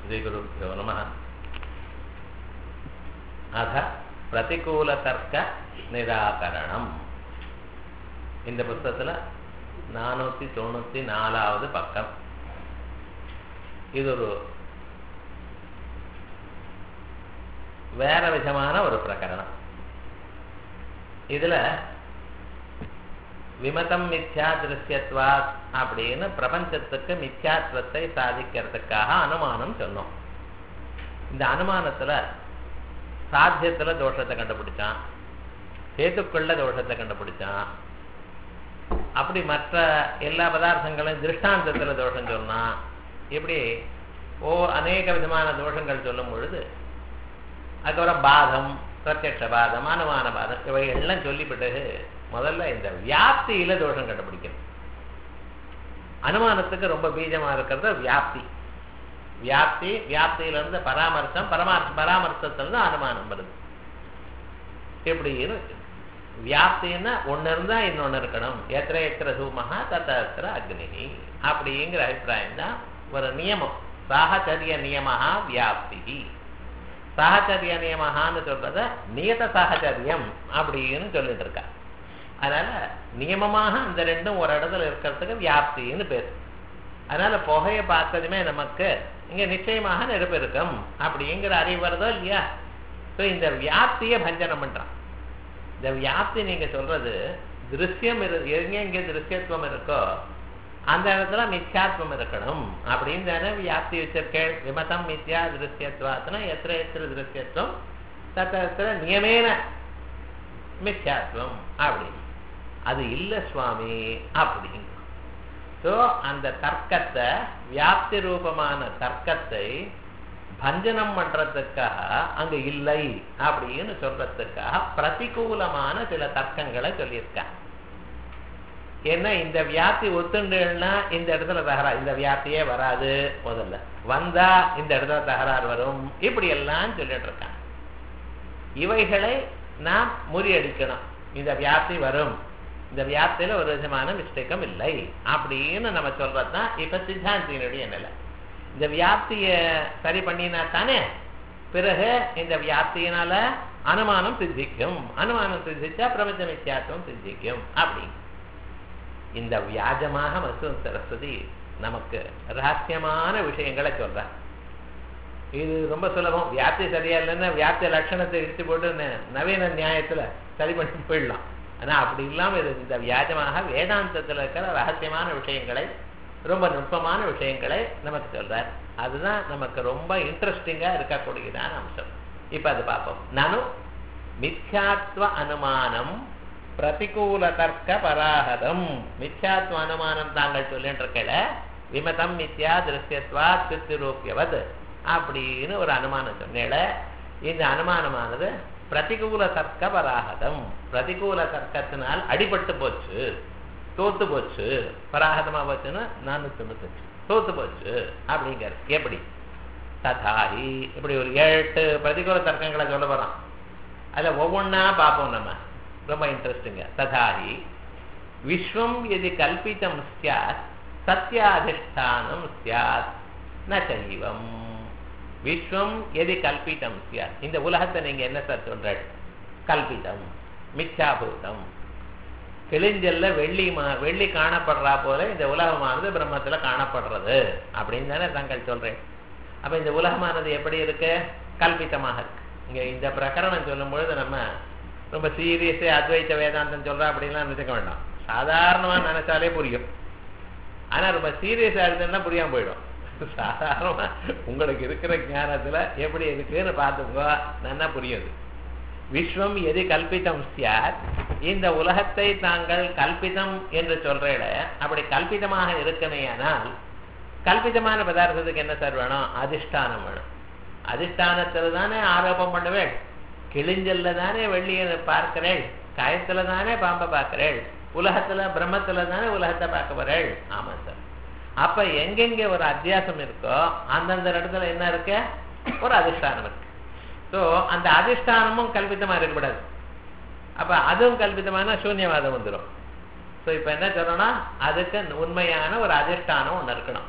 श्रीगुरुभ्यो नमः अथ பிரதிகூலதர்க்க நிராகரணம் இந்த புத்தகத்தில் நானூற்றி தொண்ணூற்றி நாலாவது பக்கம் இது ஒரு வேற விதமான ஒரு பிரகரணம் இதுல விமதம் மித்யா திருஷ்யத்வா அப்படின்னு பிரபஞ்சத்துக்கு மித்யாத்வத்தை சாதிக்கிறதுக்காக அனுமானம் சொன்னோம் இந்த அனுமானத்துல சாத்தியத்துல தோஷத்தை கண்டுபிடிச்சான் சேத்துக்குள்ள தோஷத்தை கண்டுபிடிச்சான் அப்படி மற்ற எல்லா பதார்த்தங்களும் திருஷ்டாந்தத்துல தோஷம் சொன்னான் இப்படி ஓ அநேக விதமான தோஷங்கள் சொல்லும் பொழுது அதுக்கப்புறம் பாதம் பிரத்யட்ச பாதம் அனுமான பாதம் இவைகள்லாம் சொல்லிவிட்டு முதல்ல இந்த வியாப்தியில தோஷம் கண்டுபிடிக்கணும் அனுமானத்துக்கு ரொம்ப பீஜமா இருக்கிறது வியாப்தி வியாப்தி வியாப்தியிலிருந்து பராமர்சம் பரமார்த்த பராமர்சத்திலிருந்து அனுமானம் வருது எப்படின்னு வியாப்தின்னா ஒன்னு இருந்தா இன்னொன்னு இருக்கணும் எத்திர எத்திர சூமகா தத்த எத்திர அக்னி அப்படிங்கிற அபிப்பிராயம் தான் ஒரு நியமம் சாகச்சரிய நியமஹா வியாப்தி சாகச்சரிய நியமஹான்னு சொல்றத நியத சாகச்சரியம் அப்படின்னு சொல்லிட்டு இருக்கா அதனால நியமமாக அந்த ரெண்டும் ஒரு இடத்துல இருக்கிறதுக்கு வியாப்தின்னு பேர் அதனால புகையை பார்த்ததுமே நமக்கு இங்க நிச்சயமாக நெருப்பு இருக்கும் அப்படிங்கிற அறிவு வருதோ இல்லையா ஸோ இந்த வியாப்தியை பஞ்சனம் பண்றான் இந்த வியாப்தி நீங்க சொல்றது திருஷ்யம் எங்க எங்க திருஷ்யத்துவம் இருக்கோ அந்த இடத்துல மித்யாத்வம் இருக்கணும் அப்படின்னு தானே வியாப்தி வச்சிருக்கேன் விமதம் மித்யா திருஷ்யத்வாத்னா எத்திர எத்திர திருஷ்யத்துவம் தத்திர நியமேன மித்யாத்வம் அப்படி அது இல்லை சுவாமி அப்படிங்க ஸோ அந்த தர்க்கத்தை வியாப்தி ரூபமான தர்க்கத்தை பஞ்சனம் பண்றதுக்காக அங்க இல்லை அப்படின்னு சொல்றதுக்காக பிரதிகூலமான சில தர்க்கங்களை சொல்லியிருக்காங்க ஏன்னா இந்த வியாப்தி ஒத்துண்டுன்னா இந்த இடத்துல தகராறு இந்த வியாப்தியே வராது முதல்ல வந்தா இந்த இடத்துல தகராறு வரும் இப்படி எல்லாம் சொல்லிட்டு இருக்காங்க இவைகளை நாம் முறியடிக்கணும் இந்த வியாப்தி வரும் இந்த வியாப்தியில ஒரு விதமான மிஸ்டேக்கம் இல்லை அப்படின்னு நம்ம சொல்றதுதான் இப்ப சித்தாந்தியினுடைய நிலை இந்த வியாப்திய சரி பண்ணினா தானே பிறகு இந்த வியாப்தியினால அனுமானம் சித்திக்கும் அனுமானம் சித்திச்சா பிரபஞ்ச மித்தியாத்துவம் சித்திக்கும் அப்படி இந்த வியாஜமாக மசூ சரஸ்வதி நமக்கு ரகசியமான விஷயங்களை சொல்ற இது ரொம்ப சுலபம் வியாப்தி சரியா இல்லைன்னா வியாப்தி லட்சணத்தை இடிச்சு போட்டு நவீன நியாயத்துல சரி பண்ணி போயிடலாம் ஆனா அப்படி இல்லாம இது இந்த வியாஜமாக வேதாந்தத்துல இருக்கிற ரகசியமான விஷயங்களை ரொம்ப நுட்பமான விஷயங்களை நமக்கு சொல்றார் அதுதான் நமக்கு ரொம்ப இன்ட்ரெஸ்டிங்கா இருக்கக்கூடியதான அம்சம் இப்ப அது பார்ப்போம் நானும் மித்யாத்வ அனுமானம் பிரதிகூல தர்க்க பராகதம் மித்யாத்வ அனுமானம் தாங்கள் சொல்லிட்டு இருக்கல விமதம் மித்யா திருஷ்யத்வா சித்திரூப்பியவது அப்படின்னு ஒரு அனுமானம் சொன்னேல இந்த அனுமானமானது பிரதிகூல தர்க்க பராகதம் பிரதிகூல தர்க்கத்தினால் அடிபட்டு போச்சு தோத்து போச்சு பராகதமா போச்சுன்னா நானூத்தி தொண்ணூத்தஞ்சு தோத்து போச்சு அப்படிங்கிற எப்படி ததாஹி இப்படி ஒரு எட்டு பிரதிகூல தர்க்கங்களை சொல்ல போறோம் அதுல ஒவ்வொன்னா பார்ப்போம் நம்ம ரொம்ப இன்ட்ரெஸ்டிங்க ததாஹி விஸ்வம் எது கல்பிதம் சியாத் சத்தியாதிஷ்டானம் சியாத் ந சைவம் விஸ்வம் எது கல்பிதம் சியாத் இந்த உலகத்தை நீங்க என்ன சார் சொல்ற கல்பிதம் மித்யாபூதம் கிழிஞ்சல்ல வெள்ளி வெள்ளி காணப்படுறா போல இந்த உலகமானது பிரம்மத்துல காணப்படுறது அப்படின்னு தானே தாங்கள் சொல்றேன் அப்ப இந்த உலகமானது எப்படி இருக்கு கல்பித்தமாக இருக்கு இங்க இந்த பிரகரணம் சொல்லும் பொழுது நம்ம ரொம்ப சீரியஸ் அத்வைத்த வேதாந்தம் சொல்றா அப்படின்லாம் நினைச்சுக்க வேண்டாம் சாதாரணமா நினைச்சாலே புரியும் ஆனா ரொம்ப சீரியஸா இருக்குன்னா புரியாம போயிடும் சாதாரணமா உங்களுக்கு இருக்கிற ஞானத்துல எப்படி இருக்குன்னு பார்த்துக்கோ நல்லா புரியுது விஸ்வம் எது கல்பிதம் சியாத் இந்த உலகத்தை தாங்கள் கல்பிதம் என்று சொல்றேட அப்படி கல்பிதமாக இருக்கணையானால் கல்பிதமான பதார்த்தத்துக்கு என்ன சார் வேணும் அதிஷ்டானம் வேணும் அதிஷ்டானத்துல தானே ஆரோபம் பண்ணுவேள் கிழிஞ்சல்ல தானே வெள்ளியை பார்க்கிறேள் காயத்துல தானே பாம்பை பார்க்கிறேள் உலகத்துல பிரம்மத்துல தானே உலகத்தை பார்க்க போறேள் ஆமா சார் அப்ப எங்கெங்க ஒரு அத்தியாசம் இருக்கோ அந்தந்த இடத்துல என்ன இருக்கு ஒரு அதிஷ்டானம் இருக்கு ஸோ அந்த அதிஷ்டானமும் கல்பித்தமா இருக்கக்கூடாது அப்ப அதுவும் கல்பித்தமான சூன்யவாதம் வந்துடும் ஸோ இப்ப என்ன சொல்லணும்னா அதுக்கு உண்மையான ஒரு அதிஷ்டானம் ஒண்ணு இருக்கணும்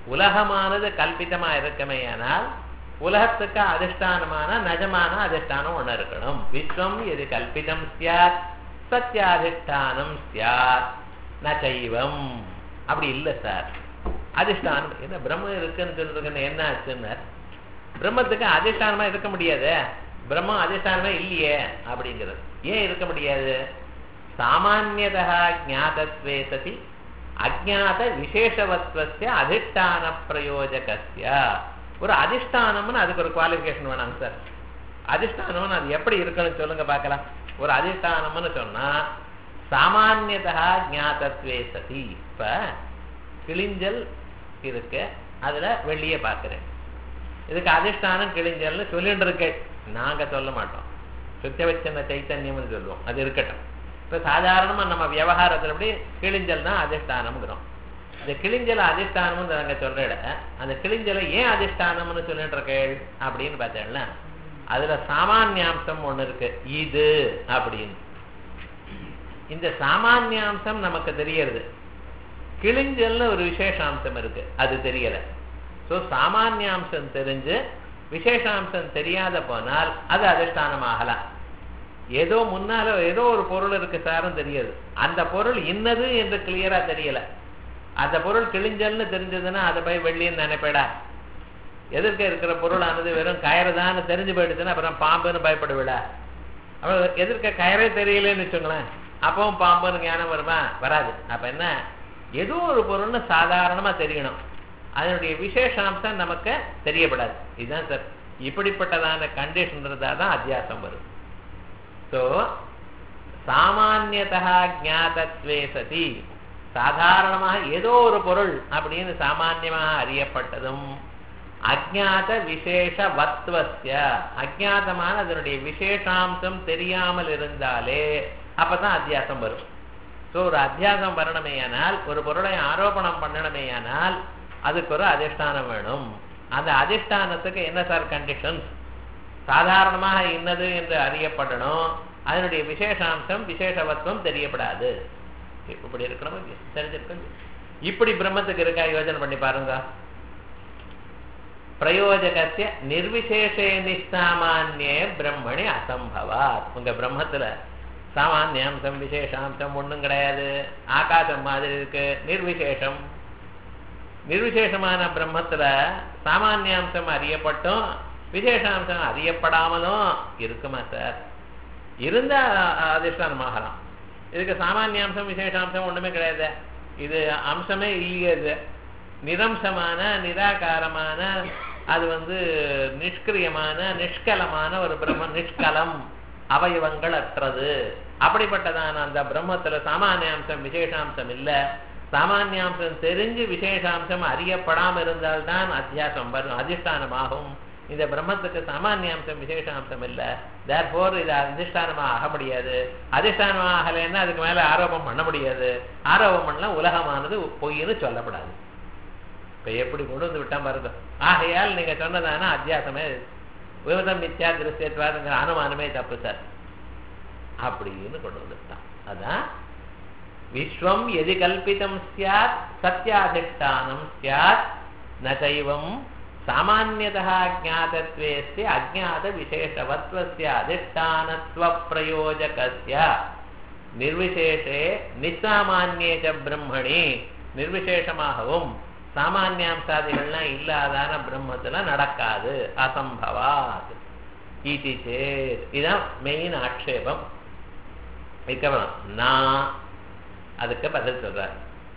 உலகமானது கல்பிதமா இருக்குமேயானால் உலகத்துக்கு அதிஷ்டானமான நஜமான அதிஷ்டானம் ஒண்ணு இருக்கணும் விஸ்வம் எது கல்பிதம் சியாத் சத்தியாதிஷ்டானம் சியாத் நச்சைவம் அப்படி இல்லை சார் அதிஷ்டானம் என்ன பிரம்மம் இருக்குன்னு சொல்றதுக்கு என்ன ஆச்சுன்னு பிரம்மத்துக்கு அதிஷ்டானமா இருக்க முடியாது பிரம்மம் அதிஷ்டானமே இல்லையே அப்படிங்கிறது ஏன் இருக்க முடியாது சாமானியதா ஜாதத்வே சதி அஜாத விசேஷவத்வஸ்ய அதிஷ்டான பிரயோஜகஸ்ய ஒரு அதிஷ்டானம்னு அதுக்கு ஒரு குவாலிஃபிகேஷன் வேணாங்க சார் அதிஷ்டானம்னு அது எப்படி இருக்கணும் சொல்லுங்க பார்க்கலாம் ஒரு அதிஷ்டானம்னு சொன்னா சாமானியதா ஜாதத்வே சதி இப்ப கிளிஞ்சல் இருக்கு அதுல வெள்ளிய பார்க்கிறேன் இதுக்கு அதிஷ்டானம் கிழிஞ்சல்னு சொல்லிட்டு இருக்கு நாங்க சொல்ல மாட்டோம் சுத்தவச்சன சைத்தன்யம்னு சொல்லுவோம் அது இருக்கட்டும் இப்ப சாதாரணமா நம்ம விவகாரத்துல எப்படி கிழிஞ்சல் தான் அதிஷ்டானம்ங்கிறோம் இந்த கிழிஞ்சல அதிஷ்டானம்னு நாங்க சொல்ற அந்த கிழிஞ்சலை ஏன் அதிஷ்டானம்னு சொல்லிட்டு இருக்கேள் அப்படின்னு பார்த்தேன்னா அதுல சாமானியாம்சம் ஒண்ணு இருக்கு இது அப்படின்னு இந்த சாமானியாம்சம் நமக்கு தெரியறது கிழிஞ்சல்னு ஒரு விசேஷாம்சம் இருக்கு அது தெரியல ஸோ சாமானியாம்சம் தெரிஞ்சு விசேஷாம்சம் தெரியாத போனால் அது அதிஷ்டானம் ஆகலாம் ஏதோ முன்னால ஏதோ ஒரு பொருள் இருக்கு சாரும் தெரியாது அந்த பொருள் இன்னது என்று கிளியரா தெரியல அந்த பொருள் கிழிஞ்சல்னு தெரிஞ்சதுன்னா அதை போய் வெள்ளின்னு நினைப்பேடா எதிர்க்க இருக்கிற பொருளானது வெறும் கயறுதான்னு தெரிஞ்சு போயிடுச்சுன்னா அப்புறம் பாம்புன்னு பயப்படுவிடா அப்புறம் எதிர்க்க கயறே தெரியலன்னு வச்சுங்களேன் அப்பவும் பாம்புன்னு ஞானம் வருமா வராது அப்ப என்ன ஏதோ ஒரு பொருள்னு சாதாரணமா தெரியணும் அதனுடைய விசேஷாம்சம் நமக்கு தெரியப்படாது இதுதான் சார் இப்படிப்பட்டதான கண்டிஷன் இருந்தால் தான் அத்தியாசம் வரும் ஸோ சாமானியதா ஜாதத்வே சதி சாதாரணமாக ஏதோ ஒரு பொருள் அப்படின்னு சாமான்யமாக அறியப்பட்டதும் அஜாத விசேஷ வத்வஸ்ய அஜாதமான அதனுடைய விசேஷாம்சம் தெரியாமல் இருந்தாலே அப்பதான் அத்தியாசம் வரும் ஸோ ஒரு அத்தியாசம் வரணுமேயானால் ஒரு பொருளை ஆரோபணம் பண்ணணுமேயானால் அதுக்கு ஒரு அதிஷ்டானம் வேணும் அந்த அதிஷ்டானத்துக்கு என்ன சார் கண்டிஷன்ஸ் சாதாரணமாக இன்னது என்று அறியப்படணும் அதனுடைய விசேஷாம்சம் விசேஷவத்துவம் தெரியப்படாது இப்படி இருக்கணும் தெரிஞ்சிருக்கணும் இப்படி பிரம்மத்துக்கு இருக்கா யோஜனை பண்ணி பாருங்க பிரயோஜகத்திய நிர்விசேஷே நிஸ்தாமானியே பிரம்மணி அசம்பவாத் உங்க பிரம்மத்துல சாமானியாம்சம் விசேஷாம்சம் ஒண்ணும் கிடையாது ஆகாசம் மாதிரி இருக்கு நிர்விசேஷம் நிர்விசேஷமான பிரம்மத்துல சாமானியாம்சம் அறியப்பட்டும் விசேஷாம்சம் அறியப்படாமலும் இருக்குமா சார் இருந்தா அதிஷ்டானமாகலாம் இதுக்கு சாமானியாம்சம் விசேஷாம்சம் ஒண்ணுமே கிடையாது இது அம்சமே இல்லையே இது நிரம்சமான நிராகாரமான அது வந்து நிஷ்கிரியமான நிஷ்கலமான ஒரு பிரம்ம நிஷ்கலம் அவயவங்கள் அற்றது அப்படிப்பட்டதான அந்த பிரம்மத்துல சாமானியாம்சம் விசேஷாம்சம் இல்ல சாமானியாம்சம் தெரிஞ்சு விசேஷாம்சம் அறியப்படாம இருந்தால்தான் அத்தியாசம் வரும் அதிஷ்டானமாகும் இந்த பிரம்மத்துக்கு சாமானியாம்சம் விசேஷாம்சம் இல்ல தேர்ஃபோர் இது அதிஷ்டானமா ஆக முடியாது அதிஷ்டானமா ஆகலைன்னா அதுக்கு மேல ஆரோபம் பண்ண முடியாது ஆரோபம் பண்ணலாம் உலகமானது பொய்ன்னு சொல்லப்படாது இப்ப எப்படி கொண்டு வந்து விட்டா பாருங்க ஆகையால் நீங்க சொன்னதான அத்தியாசமே விவதம் நித்யா திருஷ்யத்வாதுங்கிற அனுமானமே தப்பு சார் அப்படின்னு கொண்டு வந்துட்டான் அதான் விஸ்வம் எதி கல்பிதம் சியாத் சத்தியாதிஷ்டானம் சியாத் நைவம் சாமானியதா ஜாதத்வேஸ்ய அஜாத விசேஷவத்வஸ்ய அதிஷ்டானத்வ பிரயோஜகஸ்ய நிர்விசேஷே நிசாமானியே ச பிரம்மணி நிர்விசேஷமாகவும் சாமானியாம்சாதிகள்லாம் இல்லாதான பிரம்மத்துல நடக்காது அசம்பவாத் இது சேத் இதான் மெயின் ஆக்ஷேபம் இருக்கணும் நான் அதுக்கு பதில் சொல்றார்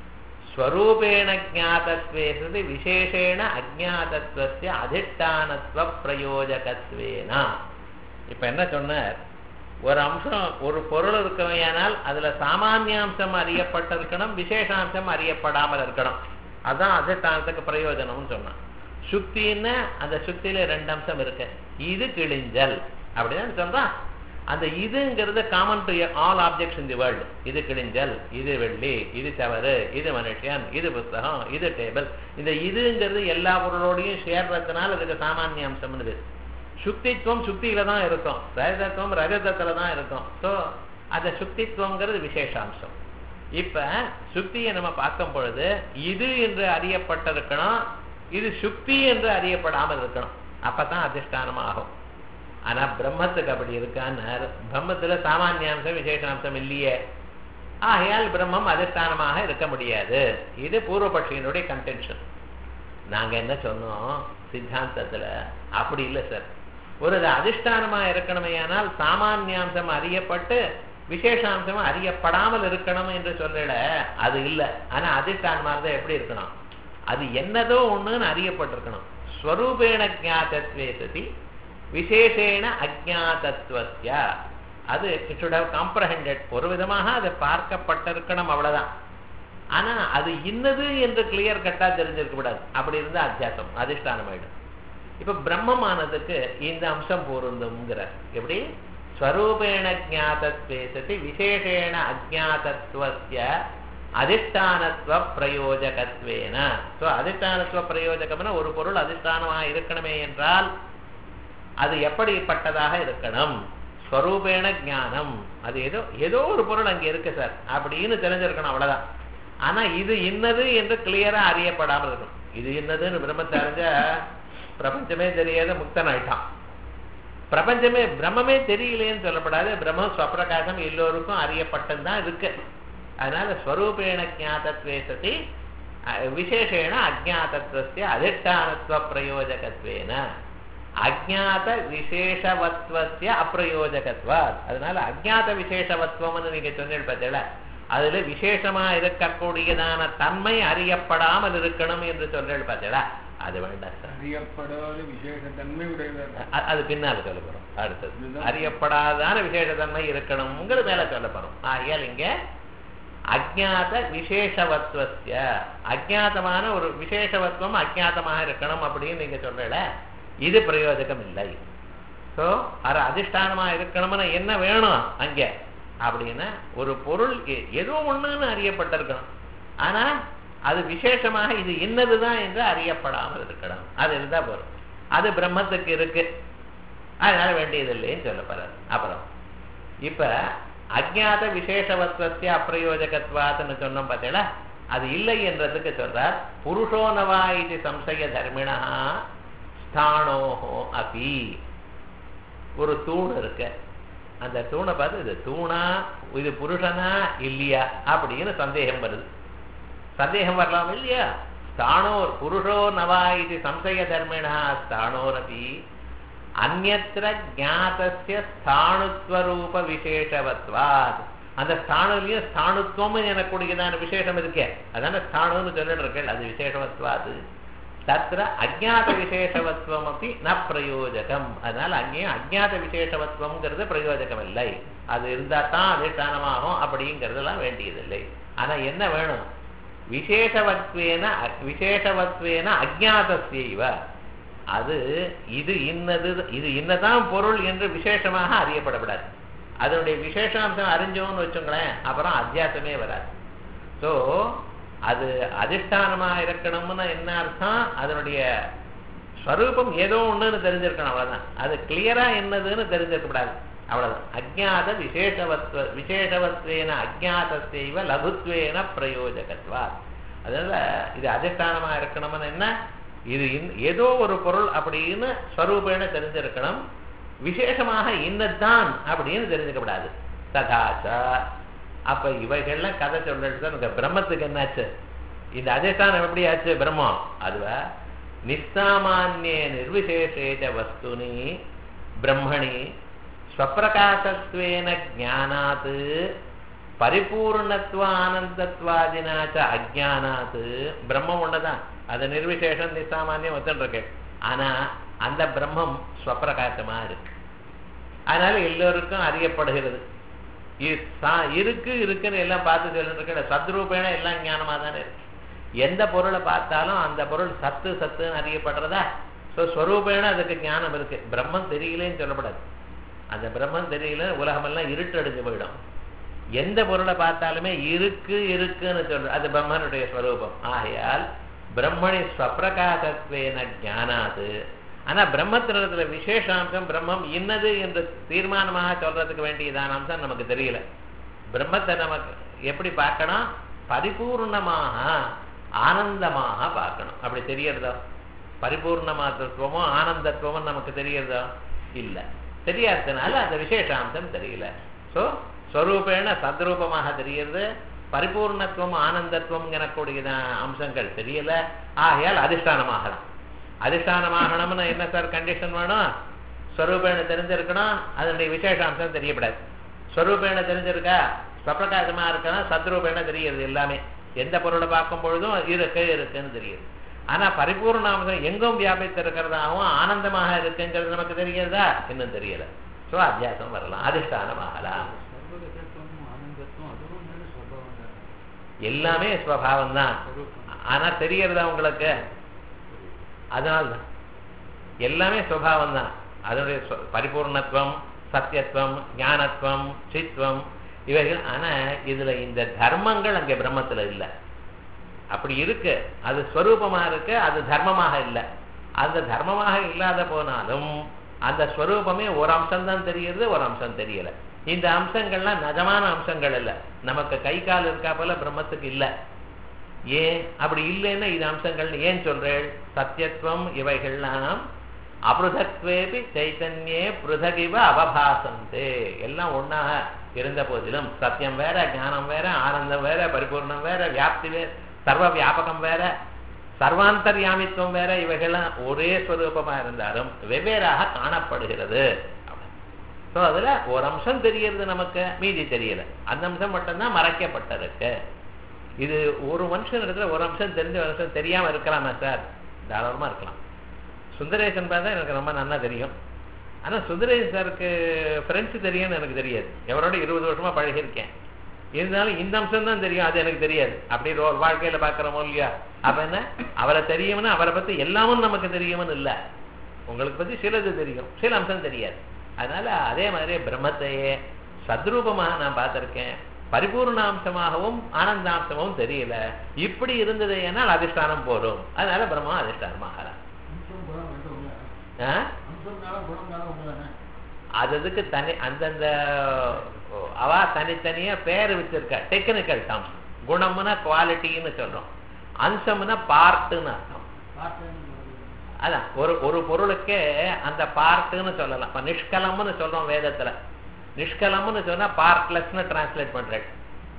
ஸ்வரூபேண ஜாதத்வே சதி விசேஷேண அஜாதத்வஸ்ய அதிஷ்டானத்வ பிரயோஜகத்வேனா இப்ப என்ன சொன்னார் ஒரு அம்சம் ஒரு பொருள் இருக்கவையானால் அதுல சாமானியாம்சம் அறியப்பட்டிருக்கணும் விசேஷாம்சம் அறியப்படாமல் இருக்கணும் அதான் அதிஷ்டானத்துக்கு பிரயோஜனம்னு சொன்னான் சுக்தின்னு அந்த சுக்தியில ரெண்டு அம்சம் இருக்கு இது கிழிஞ்சல் அப்படிதான் சொல்றான் அந்த இதுங்கிறது common to all objects in the world இது கிழிஞ்சல் இது வெள்ளி இது தவறு இது மனுஷன் இது புஸ்தகம் இது டேபிள் இந்த இதுங்கிறது எல்லா பொருளோடையும் சேர்றதுனால இதுக்கு சாமானிய அம்சம்னு சுக்தித்துவம் சுக்தியில தான் இருக்கும் ரஜதத்துவம் ரஜதத்துல தான் இருக்கும் ஸோ அந்த சுக்தித்துவங்கிறது விசேஷாம்சம் இப்ப சுக்தியை நம்ம பார்க்கும் பொழுது இது என்று அறியப்பட்டிருக்கணும் இது சுக்தி என்று அறியப்படாமல் இருக்கணும் அப்பதான் அதிஷ்டானம் ஆகும் ஆனா பிரம்மத்துக்கு அப்படி இருக்கான்னு பிரம்மத்துல சாமானியாம்சம் விசேஷாம்சம் இல்லையே ஆகையால் பிரம்மம் அதிஷ்டானமாக இருக்க முடியாது இது பூர்வபட்சியினுடைய கன்டென்ஷன் நாங்க என்ன சொன்னோம் சித்தாந்தத்துல அப்படி இல்லை சார் ஒரு இது அதிஷ்டானமா இருக்கணுமே ஆனால் சாமானியாம்சம் அறியப்பட்டு விசேஷாம்சம் அறியப்படாமல் இருக்கணும் என்று சொல்லல அது இல்லை ஆனா அதிஷ்டானமா இருந்தா எப்படி இருக்கணும் அது என்னதோ ஒண்ணுன்னு அறியப்பட்டிருக்கணும் ஸ்வரூபேண ஜாத்தத்வே சதி விசேஷேண அஜாதத்வஸ்ய அது இட் சுட் ஹவ் காம்ப்ரஹெண்டட் ஒரு விதமாக அது பார்க்கப்பட்டிருக்கணும் அவ்வளவுதான் ஆனா அது இன்னது என்று கிளியர் கட்டா தெரிஞ்சிருக்க கூடாது அப்படி இருந்தா அத்தியாசம் அதிஷ்டானம் ஆயிடும் இப்ப பிரம்மமானதுக்கு இந்த அம்சம் பொருந்துங்கிற எப்படி ஸ்வரூபேண ஜாதத்வே சதி விசேஷேண அஜாதத்வஸ்ய அதிஷ்டானத்துவ பிரயோஜகத்வேன ஸோ அதிஷ்டானத்துவ பிரயோஜகம்னா ஒரு பொருள் அதிஷ்டானமாக இருக்கணுமே என்றால் அது எப்படிப்பட்டதாக இருக்கணும் ஸ்வரூபேண ஞானம் அது ஏதோ ஏதோ ஒரு பொருள் அங்கே இருக்கு சார் அப்படின்னு தெரிஞ்சிருக்கணும் அவ்வளவுதான் ஆனா இது இன்னது என்று கிளியரா அறியப்படாமல் இருக்கும் இது என்னதுன்னு பிரம்மத்தை அறிஞ்ச பிரபஞ்சமே தெரியாத முக்தன் ஆயிட்டான் பிரபஞ்சமே பிரம்மமே தெரியலேன்னு சொல்லப்படாது பிரம்ம ஸ்வப்பிரகாசம் எல்லோருக்கும் அறியப்பட்டதுதான் இருக்கு அதனால ஸ்வரூபேண ஜாதத்வே சதி விசேஷேண அஜாதத்வஸ்ய அதிஷ்டானத்துவ பிரயோஜகத்வேன அஜாத விசேஷவத்வஸ்ய அப்பிரயோஜகத்வாத் அதனால அஜாத விசேஷவத்வம்னு நீங்க சொன்னீங்க பார்த்தீங்களா அதுல விசேஷமா இருக்கக்கூடியதான தன்மை அறியப்படாமல் இருக்கணும் என்று சொல்றேன் பார்த்தீங்களா அது வேண்டாம் சார் அறியப்படாத விசேஷத்தன்மை உடையவர் அ- அது பின்னால சொல்ல போறோம் அடுத்தது அறியப்படாதான விசேஷத்தன்மை இருக்கணுங்கிற மேல சொல்ல போறோம் ஆகையால் இங்க அஜாத விசேஷவத்வஸ்ய அஜாதமான ஒரு விசேஷவத்வம் அஜாதமாக இருக்கணும் அப்படின்னு நீங்க சொல்றல இது பிரயோஜகம் இல்லை ஸோ அது அதிஷ்டானமா இருக்கணும்னு என்ன வேணும் அங்க அப்படின்னா ஒரு பொருள் எ- ஏதோ ஒண்ணுன்னு அறியப்பட்டிருக்கணும் ஆனா அது விசேஷமாக இது இன்னதுதான் என்று அறியப்படாமல் இருக்கணும் அது இருந்தா போதும் அது பிரம்மத்துக்கு இருக்கு அதனால வேண்டியதில்லைன்னு சொல்ல போறாரு அப்புறம் இப்ப அஜாத விசேஷவத்வஸ்ய அப்பிரயோஜகத்வாத்னு சொன்னோம் பார்த்தீங்களா அது இல்லை என்றதுக்கு சொல்றார் புருஷோனவா இது சம்சய தர்மிணா ஸ்தானோஹோ அபி ஒரு தூண் இருக்கு அந்த தூணை பார்த்து இது தூணா இது புருஷனா இல்லையா அப்படின்னு சந்தேகம் வருது சந்தேகம் வரலாம் இல்லையா ஸ்தானோர் புருஷோ நவா இது சம்சய தர்மிணா ஸ்தானோரபி அந்நத்திர ஜாதஸ்ய ஸ்தாணுத்வரூப விசேஷவத்வாத் அந்த ஸ்தானுலயும் ஸ்தானுத்துவம் எனக்கூடியதான விசேஷம் இருக்கே அதான ஸ்தானுன்னு சொல்லிட்டு இருக்கேன் அது விசேஷவத்வாது தத்திர அஜாத விசேஷவத்வம் அப்படி ந பிரயோஜகம் அதனால அங்கேயும் அஜாத விசேஷவத்வம்ங்கிறது பிரயோஜகம் இல்லை அது இருந்தா தான் அதிஷ்டானமாகும் அப்படிங்கிறதெல்லாம் வேண்டியதில்லை ஆனா என்ன வேணும் விசேஷவத்வேன விசேஷவத்வேன அஜாதஸ்யைவ அது இது இன்னது இது இன்னதான் பொருள் என்று விசேஷமாக அறியப்படப்படாது அதனுடைய விசேஷாம்சம் அறிஞ்சோம்னு வச்சுங்களேன் அப்புறம் அத்தியாசமே வராது ஸோ அது அதிஷ்டானமா இருக்கணும்னு என்ன அர்த்தம் அதனுடைய ஸ்வரூபம் ஏதோ ஒண்ணுன்னு தெரிஞ்சிருக்கணும் அவ்வளவுதான் அது கிளியரா என்னதுன்னு தெரிஞ்சிருக்கப்படாது அவ்வளவுதான் அஜாத விசேஷவத்வ விசேஷவத்வேன அஜாதத்தைவ லகுத்வேன பிரயோஜகத்வா அதனால இது அதிஷ்டானமா இருக்கணும்னு என்ன இது இன்- ஏதோ ஒரு பொருள் அப்படின்னு ஸ்வரூபேன தெரிஞ்சிருக்கணும் விசேஷமாக இன்னதான் அப்படின்னு தெரிஞ்சுக்கப்படாது ததாச்ச அப்ப இவைகள்லாம் கதை சொல்றது உங்க பிரம்மத்துக்கு என்னாச்சு இந்த அதிஷ்டானம் எப்படி ஆச்சு பிரம்மம் அதுவா நிஸ்சாமானிய நிர்விசேஷேஜ வஸ்துனி பிரம்மணி ஸ்வப்பிரகாசத்வேன ஜானாத் பரிபூர்ணத்துவ ஆனந்தத்வாதினாச்ச அஜானாத் பிரம்மம் ஒண்ணுதான் அது நிர்விசேஷம் நிசாமானியம் ஒத்துருக்கு ஆனா அந்த பிரம்மம் ஸ்வப்பிரகாசமா இருக்கு அதனால எல்லோருக்கும் அறியப்படுகிறது இ- சா- இருக்கு இருக்குன்னு எல்லாம் பார்த்து சொல்லிட்டு இருக்க சத்ரூபேன எல்லாம் ஞானமா தானே இருக்கு எந்த பொருளை பார்த்தாலும் அந்த பொருள் சத்து சத்துன்னு அறியப்படுறதா ஸோ ஸ்வரூபேன அதுக்கு ஞானம் இருக்கு பிரம்மம் தெரியலேன்னு சொல்லப்படாது அந்த பிரம்மம் தெரியல உலகமெல்லாம் இருட்டு அடைஞ்சு போயிடும் எந்த பொருளை பார்த்தாலுமே இருக்கு இருக்குன்னு சொல்ற அது பிரம்மனுடைய ஸ்வரூபம் ஆகையால் பிரம்மணி ஸ்வப்பிரகாசத்வேன ஞானாது ஆனா பிரம்மத்தினத்துல விசேஷாம்சம் பிரம்மம் இன்னது என்று தீர்மானமாக சொல்றதுக்கு வேண்டியதான அம்சம் நமக்கு தெரியல பிரம்மத்தை நமக்கு எப்படி பார்க்கணும் பரிபூர்ணமாக ஆனந்தமாக பார்க்கணும் அப்படி தெரியறதோ பரிபூர்ணமாத்தத்துவமும் ஆனந்தத்துவமும் நமக்கு தெரியறதோ இல்லை தெரியாததுனால அந்த விசேஷாம்சம் தெரியல ஸோ ஸ்வரூபேண சத்ரூபமாக தெரியுது பரிபூர்ணத்துவம் ஆனந்தத்துவம் எனக்கூடிய அம்சங்கள் தெரியல ஆகையால் அதிஷ்டானமாகலாம் அதிஷ்டானமாகணும்னு என்ன சார் கண்டிஷன் வேணும் ஸ்வரூபேண தெரிஞ்சிருக்கணும் அதனுடைய விசேஷாம்சம் தெரியப்படாது ஸ்வரூபேண தெரிஞ்சிருக்கா ஸ்வப்பிரகாசமா இருக்கணும் சத்ரூபேண தெரியுது எல்லாமே எந்த பொருளை பார்க்கும் பொழுதும் இருக்கு இருக்குன்னு தெரியுது ஆனா பரிபூர்ணாம்சம் எங்கும் வியாபித்து இருக்கிறதாகவும் ஆனந்தமாக இருக்குங்கிறது நமக்கு தெரிகிறதா இன்னும் தெரியல ஸோ அத்தியாசம் வரலாம் அதிஷ்டானம் ஆகலாம் சர்வகதத்துவம் ஆனந்தத்துவம் அதுவும் மேல சுவாவம் தான் எல்லாமே ஸ்வபாவம் தான் ஆனா தெரியறதா உங்களுக்கு அதனால்தான் எல்லாமே சுவாவம் தான் அதனுடைய ஸ்வ- பரிபூர்ணத்துவம் சத்தியத்துவம் ஞானத்துவம் சித்வம் இவைகள் ஆனா இதுல இந்த தர்மங்கள் அங்கே பிரம்மத்துல இல்லை அப்படி இருக்கு அது ஸ்வரூபமா இருக்கு அது தர்மமாக இல்லை அந்த தர்மமாக இல்லாத போனாலும் அந்த ஸ்வரூபமே ஒரு அம்சம் தான் தெரியுது ஒரு அம்சம் தெரியல இந்த அம்சங்கள்லாம் நிஜமான அம்சங்கள் இல்லை நமக்கு கை கால் இருக்கா போல பிரம்மத்துக்கு இல்லை ஏன் அப்படி இல்லைன்னா இது அம்சங்கள் ஏன் சொல்றேன் சத்தியத்துவம் இவைகள்லாம் அபிருதத்வேபி சைத்தன்யே பிருதகிவ அவபாசந்தே எல்லாம் ஒண்ணாக இருந்த போதிலும் சத்தியம் வேற ஞானம் வேற ஆனந்தம் வேற பரிபூர்ணம் வேற வியாப்தி வேற சர்வ வியாபகம் வேற சர்வாந்தர்யாமித்துவம் வேற இவைகள்லாம் ஒரே ஸ்வரூபமா இருந்தாலும் வெவ்வேறாக காணப்படுகிறது ஸோ அதுல ஒரு அம்சம் தெரியறது நமக்கு மீதி தெரியல அந்த அம்சம் மட்டும்தான் மறைக்கப்பட்டிருக்கு இது ஒரு மனுஷன் இடத்துல ஒரு அம்சம் தெரிஞ்ச ஒரு அம்சம் தெரியாம இருக்கலாமா சார் தாராளமா இருக்கலாம் சுந்தரேசன் பார்த்தா எனக்கு ரொம்ப நல்லா தெரியும் ஆனா சுந்தரேசன் சாருக்கு பிரெஞ்சு தெரியும்னு எனக்கு தெரியாது எவரோட இருபது வருஷமா பழகியிருக்கேன் இருந்தாலும் இந்த அம்சம் தான் தெரியும் அது எனக்கு தெரியாது அப்படி ஒரு வாழ்க்கையில பாக்குறோமோ இல்லையா அப்ப என்ன அவரை தெரியும்னு அவரை பத்தி எல்லாமும் நமக்கு தெரியும்னு இல்ல உங்களுக்கு பத்தி சிலது தெரியும் சில அம்சம் தெரியாது அதனால அதே மாதிரி பிரம்மத்தையே சத்ரூபமாக நான் பார்த்திருக்கேன் பரிபூர்ணாம்சமாகவும் ஆனந்தாம்சமாகவும் தெரியல இப்படி இருந்தது ஏனால் அதிஷ்டானம் போரும் அதனால பிரம்மா அதிஷ்டானமாகலாம் அம்சம் குணம் ரெண்டும் உண்டு ஆ? அம்சம்னால குணம்னால ஒன்று தானே அது அதுக்கு தனி அந்தந்த ஓ, அவ தனித்தனியா பேர் வச்சிருக்கா டெக்னிக்கல் டேர்ம்ஸ் குணம்னா குவாலிட்டின்னு சொல்றோம் அம்சம்னா பார்ட்டுன்னு அர்த்தம் பார்த்தேன் அதான் ஒரு ஒரு பொருளுக்கே அந்த பார்ட்டுன்னு சொல்லலாம் இப்ப நிஷ்கலம்னு சொல்றோம் வேதத்துல நிஷ்கலம்னு சொன்னா பார்ட்லெஸ்னு டிரான்ஸ்லேட் பண்றேன்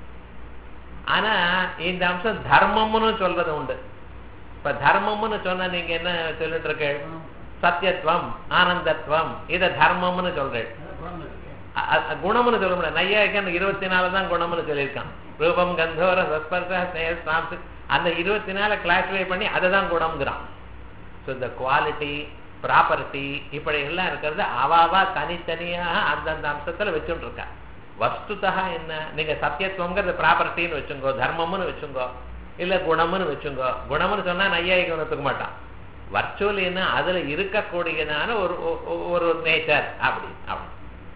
ஆனா இந்த அம்சம் தர்மம்னு சொல்றது உண்டு இப்ப தர்மம்னு சொன்னா நீங்க என்ன சொல்லிட்டு இருக்க சத்தியத்துவம் ஆனந்தத்துவம் இத தர்மம்னு சொல்றேன் குணம் இருக்கு அ- அ- குணம்னு சொல்ல முடியாது நையாயிக்கன் இருபத்தி நாலு தான் குணம்னு சொல்லியிருக்கான் ரூபம் கந்தோர சஸ்பர்ச ஸ்னேக சாம்சு அந்த இருபத்தி நாலு கிளாஸிஃபை பண்ணி அதை தான் குணம்ங்கிறான் ஸோ இந்த குவாலிட்டி ப்ராப்பர்ட்டி இப்படி எல்லாம் இருக்கிறது அவாவா தனித்தனியாக அந்தந்த அம்சத்துல வச்சுட்டு இருக்கா வஸ்துதா என்ன நீங்க சத்தியத்துவங்கிறது ப்ராப்பர்ட்டின்னு வச்சுங்கோ தர்மம்னு வச்சுங்கோ இல்ல குணம்னு வச்சுங்கோ குணம்னு சொன்னா நையாயிக்கம் ஒத்துக்க மாட்டான் வர்ச்சுவலின்னா அதுல இருக்கக்கூடியதான ஒரு ஒ- ஒ- ஒரு நேச்சர் அப்படி அப்படி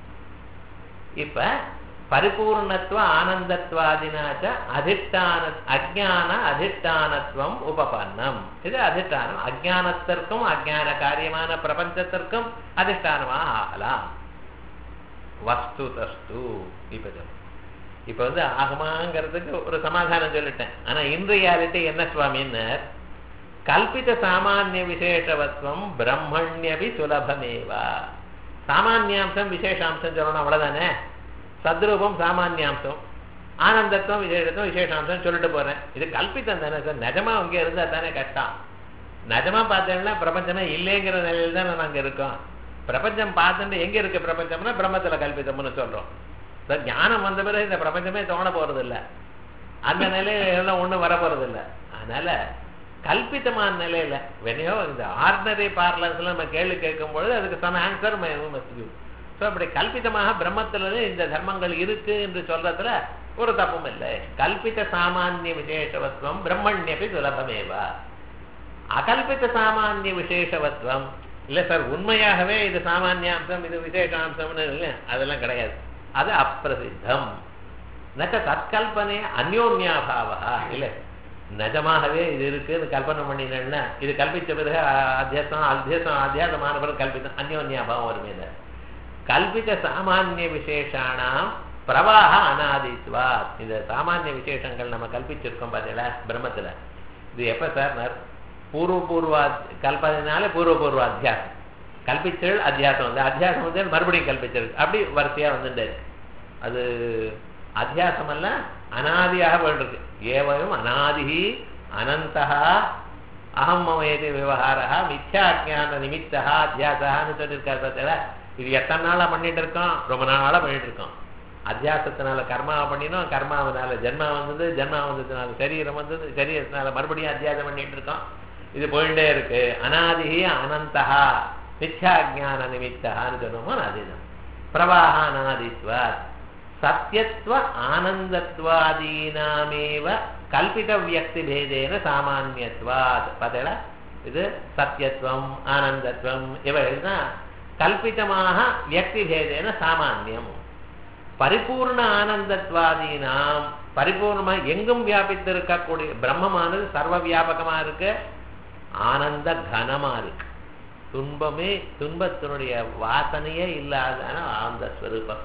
இப்ப பரிபூர்ணத்துவ ஆனந்தத்வாதினாச்ச அதிஷ்டான அஜான அதிஷ்டானத்துவம் உபபன்னம் இது அதிஷ்டானம் அஜானத்திற்கும் அஜான காரியமான பிரபஞ்சத்திற்கும் அதிஷ்டானமாக ஆகலாம் வஸ்து தஸ்து இப்ப சொல்லு. இப்ப வந்து ஆகமாங்கிறதுக்கு ஒரு சமாதானம் சொல்லிட்டேன் ஆனா இன் ரியாலிட்டி என்ன சுவாமின்னு கல்பித சாமானிய விசேஷவத்வம் பிரம்மண்யபி சுலபமேவா சாமானியாம்சம் விசேஷாம்சம் சொல்லணும் அவ்வளவுதானே சத்ரூபம் சாமானியாம்சம் ஆனந்தத்துவம் விசேஷத்துவம் விசேஷாம்சம் சொல்லிட்டு போறேன் இது கல்பித்தம் தானே சார் நிஜமா அங்கே இருந்தா தானே கஷ்டம் நிஜமா பார்த்தேன்னா பிரபஞ்சமே இல்லைங்கிற நிலையில தானே நாங்க இருக்கோம் பிரபஞ்சம் பார்த்துட்டு எங்க இருக்கு பிரபஞ்சம்னா பிரம்மத்துல கல்பித்தம்னு சொல்றோம் சார் ஞானம் வந்த பிறகு இந்த பிரபஞ்சமே தோண போறது இல்ல அந்த நிலையில எல்லாம் ஒண்ணும் வர போறது இல்ல அதனால கல்பித்தமான நிலையில வெனையோ இந்த ஆர்டினரி பார்லன்ஸ்ல நம்ம கேள்வி கேட்கும் பொழுது அதுக்கு சம ஆன்சர் ஸோ அப்படி கல்பிதமாக பிரம்மத்துல இந்த தர்மங்கள் இருக்கு என்று சொல்றதுல ஒரு தப்பும் இல்லை கல்பித சாமானிய விசேஷவத்வம் பிரம்மண்யபி சுலபமேவா அகல்பித சாமானிய விசேஷவத்வம் இல்ல சார் உண்மையாகவே இது சாமானியாம்சம் இது விசேஷாம்சம்னு இல்லை அதெல்லாம் கிடையாது அது அப்பிரசித்தம் நச்ச தற்கல்பனே அந்யோன்யாபாவா இல்ல நிஜமாகவே இது இருக்குன்னு கல்பனை பண்ணினேன்னா இது கல்பித்த பிறகு அ- அத்தியாசம் அத்தியாசம் அத்தியாசமான பிறகு கல்பித்தம் அந்யோன்யாபாவம் வருமே கல்பித சாமானிய விசேஷானாம் பிரவாக அனாதித்வா இந்த சாமானிய விசேஷங்கள் நம்ம கல்பிச்சிருக்கோம் பார்த்தீங்களா பிரம்மத்துல இது எப்ப சார் பூர்வ பூர்வ கல்பனால பூர்வ பூர்வ அத்தியாசம் கல்பிச்சல் அத்தியாசம் வந்து அத்தியாசம் வந்து மறுபடியும் கல்பிச்சிருக்கு அப்படி வரிசையா வந்துட்டு இருக்கு அது அத்தியாசம் அல்ல அனாதியாக போயிருக்கு ஏவம் அனாதி அனந்தா அகம் மமேதி விவகாரா மித்யா அஜான நிமித்தா அத்தியாசான்னு சொல்லியிருக்காரு பார்த்தீங்களா இது எத்தனை நாளா பண்ணிட்டு இருக்கோம் ரொம்ப நாளா பண்ணிட்டு இருக்கோம் அத்தியாசத்தினால கர்மாவை பண்ணினோம் கர்மாவனால ஜென்மா வந்தது ஜென்மா வந்ததுனால சரீரம் வந்தது சரீரத்தினால மறுபடியும் அத்தியாசம் பண்ணிட்டு இருக்கோம் இது போயிட்டே இருக்கு அனாதி அனந்தா மித்யா ஜான நிமித்தான்னு சொன்னோமோ அதுதான் பிரவாக அனாதித்வாத் சத்தியத்துவ ஆனந்தத்வாதீனாமேவ கல்பித வியக்தி பேதேன சாமானியத்வாத் பார்த்தீங்களா இது சத்தியத்துவம் ஆனந்தத்துவம் இவைகள்தான் கல்பிதமாக வியக்தி பேதேன சாமானியம் பரிபூர்ண ஆனந்தத்வாதீனாம் பரிபூர்ணமா எங்கும் வியாபித்திருக்கக்கூடிய பிரம்மமானது சர்வ வியாபகமா இருக்கு ஆனந்த கனமா இருக்கு துன்பமே துன்பத்தினுடைய வாசனையே இல்லாதான ஆனந்த ஸ்வரூபம்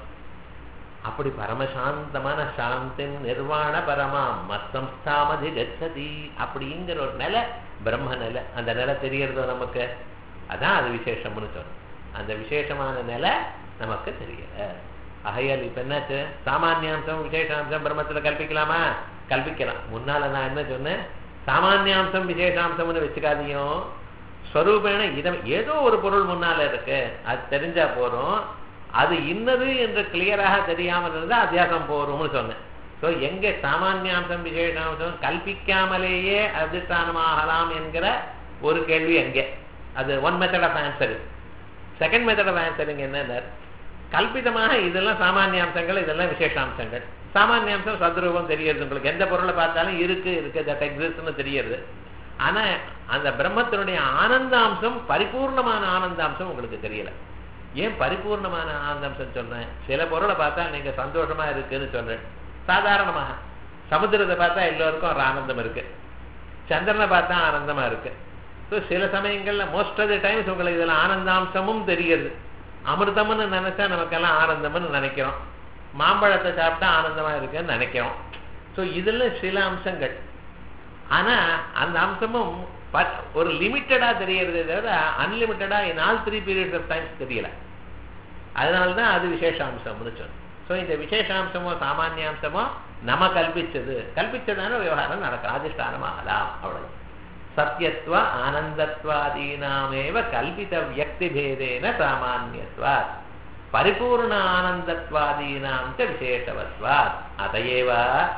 அப்படி பரமசாந்தமான சாந்தி நிர்வாண பரமாம் மத்தம்ஸ்தாமதி கச்சதி அப்படிங்கிற ஒரு நிலை பிரம்ம நிலை அந்த நிலை தெரியறதோ நமக்கு அதான் அது விசேஷம்னு சொன்னோம் அந்த விசேஷமான நிலை நமக்கு தெரியல அகையால் இப்ப என்னாச்சு சாமானியாம்சம் விசேஷாம்சம் பிரம்மத்துல கல்பிக்கலாமா கல்பிக்கலாம் முன்னால நான் என்ன சொன்னேன் சாமானியாம்சம் விசேஷாம்சம்னு வச்சுக்காதீங்க ஸ்வரூபேன இதை ஏதோ ஒரு பொருள் முன்னால இருக்கு அது தெரிஞ்சா போறோம் அது இன்னது என்று கிளியராக தெரியாமல் இருந்தால் அத்தியாசம் போரும்னு சொன்னேன் ஸோ எங்க சாமானியாம்சம் விசேஷாம்சம் கல்பிக்காமலேயே அதிஷ்டானமாகலாம் என்கிற ஒரு கேள்வி எங்கே அது one method of answering second method of answering என்ன கல்பிதமாக இதெல்லாம் சாமானியாம்சங்கள் இதெல்லாம் விசேஷாம்சங்கள் சாமானியாம்சம் சதுரூபம் தெரியுது உங்களுக்கு எந்த பொருளை பார்த்தாலும் இருக்கு இருக்கு தட் எக்ஸிஸ்ட்னு தெரியுது ஆனா அந்த பிரம்மத்தினுடைய ஆனந்தாம்சம் பரிபூர்ணமான ஆனந்தாம்சம் உங்களுக்கு தெரியல ஏன் பரிபூர்ணமான ஆனந்தம்சம் சொல்றேன் சில பொருளை பார்த்தா நீங்க சந்தோஷமா இருக்குன்னு சொல்றேன் சாதாரணமாக சமுத்திரத்தை பார்த்தா எல்லோருக்கும் ஒரு ஆனந்தம் இருக்கு சந்திரனை பார்த்தா ஆனந்தமா இருக்கு ஸோ சில சமயங்கள்ல மோஸ்ட் ஆஃப் த டைம்ஸ் உங்களுக்கு இதுல ஆனந்தாம்சமும் தெரியுது அமிர்தம்னு நினைச்சா நமக்கெல்லாம் ஆனந்தம்னு நினைக்கிறோம் மாம்பழத்தை சாப்பிட்டா ஆனந்தமா இருக்குன்னு நினைக்கிறோம் ஸோ இதுல சில அம்சங்கள் ஆனா அந்த அம்சமும் ஒரு லிமிட்டடா தெரியறதே தவிர அன்லிமிட்டடா in all three periods of times தெரியல அதனால்தான் அது விசேஷாம்சம்னு சொன்னோம் ஸோ இந்த விசேஷாம்சமோ சாமானியாம்சமோ நம்ம கல்பிச்சது கல்பிச்சதான விவகாரம் நடக்கும் அதிஷ்டானம் ஆகலாம் அவ்வளவு சத்தியத்துவ ஆனந்தத்வாதீனாமேவ கல்பித வியக்தி பேதேன சாமானியத்வாத் பரிபூர்ண ஆனந்தத்வாதீனாம் ச விசேஷவத்வாத் அதையேவ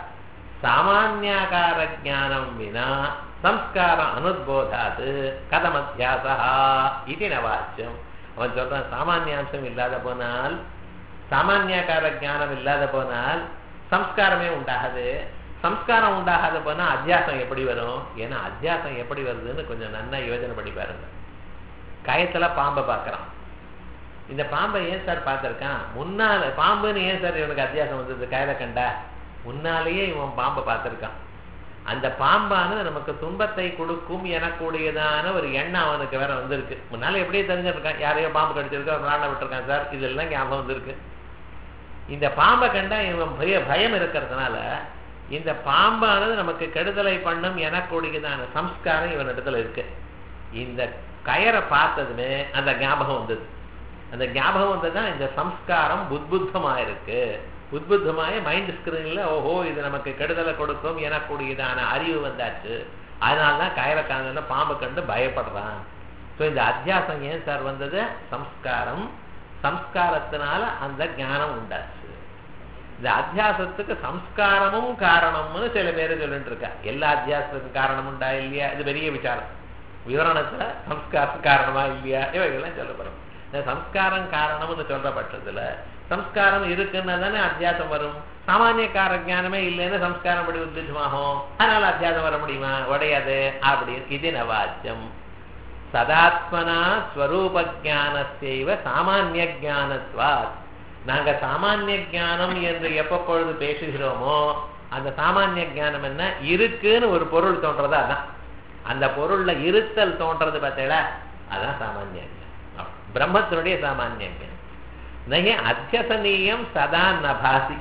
சாமானியாகார ஜானம் வினா சம்ஸ்கார அனுத்போதாத் கதமத்தியாசா இது நவாச்சியம் அவன் சொல்றான் சாமானியாம்சம் இல்லாத போனால் சாமானியாக்கார ஜானம் இல்லாத போனால் சம்ஸ்காரமே உண்டாகாது சம்ஸ்காரம் உண்டாகாத போனா அத்தியாசம் எப்படி வரும் ஏன்னா அத்தியாசம் எப்படி வருதுன்னு கொஞ்சம் நன்னா யோஜனை பண்ணி பாருங்க கயத்துல பாம்பை பார்க்கறான் இந்த பாம்பை ஏன் சார் பார்த்திருக்கான் முன்னால பாம்புன்னு ஏன் சார் இவனுக்கு அத்தியாசம் வந்தது கயலை கண்டா முன்னாலேயே இவன் பாம்பை பார்த்திருக்கான் அந்த பாம்பானது நமக்கு துன்பத்தை கொடுக்கும் எனக்கூடியதான ஒரு எண்ணம் அவனுக்கு வேற வந்திருக்கு முன்னால எப்படியே தெரிஞ்சிருக்கான் யாரையோ பாம்பு கடிச்சிருக்கா பிராண விட்டுருக்கான் சார் இதெல்லாம் ஞாபகம் வந்திருக்கு இந்த பாம்பை கண்டா இவன் பய பயம் இருக்கிறதுனால இந்த பாம்பானது நமக்கு கெடுதலை பண்ணும் எனக்கூடியதான சம்ஸ்காரம் இவன் இடத்துல இருக்கு இந்த கயரை பார்த்ததுமே அந்த ஞாபகம் வந்தது அந்த ஞாபகம் வந்ததுதான் இந்த சம்ஸ்காரம் புத்புத்தமாயிருக்கு உத்புத்தமாய மைண்ட் ஸ்கிரீன்ல ஓஹோ இது நமக்கு கெடுதலை கொடுக்கும் எனக்கூடியதான அறிவு வந்தாச்சு அதனால்தான் கயரை காணல பாம்பு கண்டு பயப்படுறான் ஸோ இந்த அத்தியாசம் ஏன் சார் வந்தது சம்ஸ்காரம் சம்ஸ்காரத்தினால அந்த ஞானம் உண்டாச்சு இந்த அத்தியாசத்துக்கு சம்ஸ்காரமும் காரணம்னு சில பேர் சொல்லிட்டு இருக்கா எல்லா அத்தியாசத்துக்கும் காரணம் உண்டா இல்லையா இது பெரிய விசாரம் விவரணத்துல சம்ஸ்காரம் காரணமா இல்லையா இவைகள்லாம் சொல்லப்படும் இந்த சம்ஸ்காரம் காரணம்னு சொல்ற பட்சத்துல சம்ஸ்காரம் இருக்குன்னா தானே அத்தியாசம் வரும் சாமானிய கார ஜானமே இல்லைன்னு சம்ஸ்காரம் படி உத்தியமாகும் அதனால அத்தியாசம் வர முடியுமா உடையாது அப்படின்னு இது நவாச்சியம் சதாத்மனா ஸ்வரூப ஜானத்தைவ சாமானிய ஜானத்வாத் நாங்க சாமானிய ஜானம் என்று எப்பப்பொழுது பேசுகிறோமோ அந்த சாமானிய ஜானம் என்ன இருக்குன்னு ஒரு பொருள் தோன்றது அதான் அந்த பொருள்ல இருத்தல் தோன்றது பார்த்தீங்களா அதான் சாமானிய ஜானம் பிரம்மத்தினுடைய சாமானிய ஜானம் நகி அத்தியசனீயம் சதா நபாசி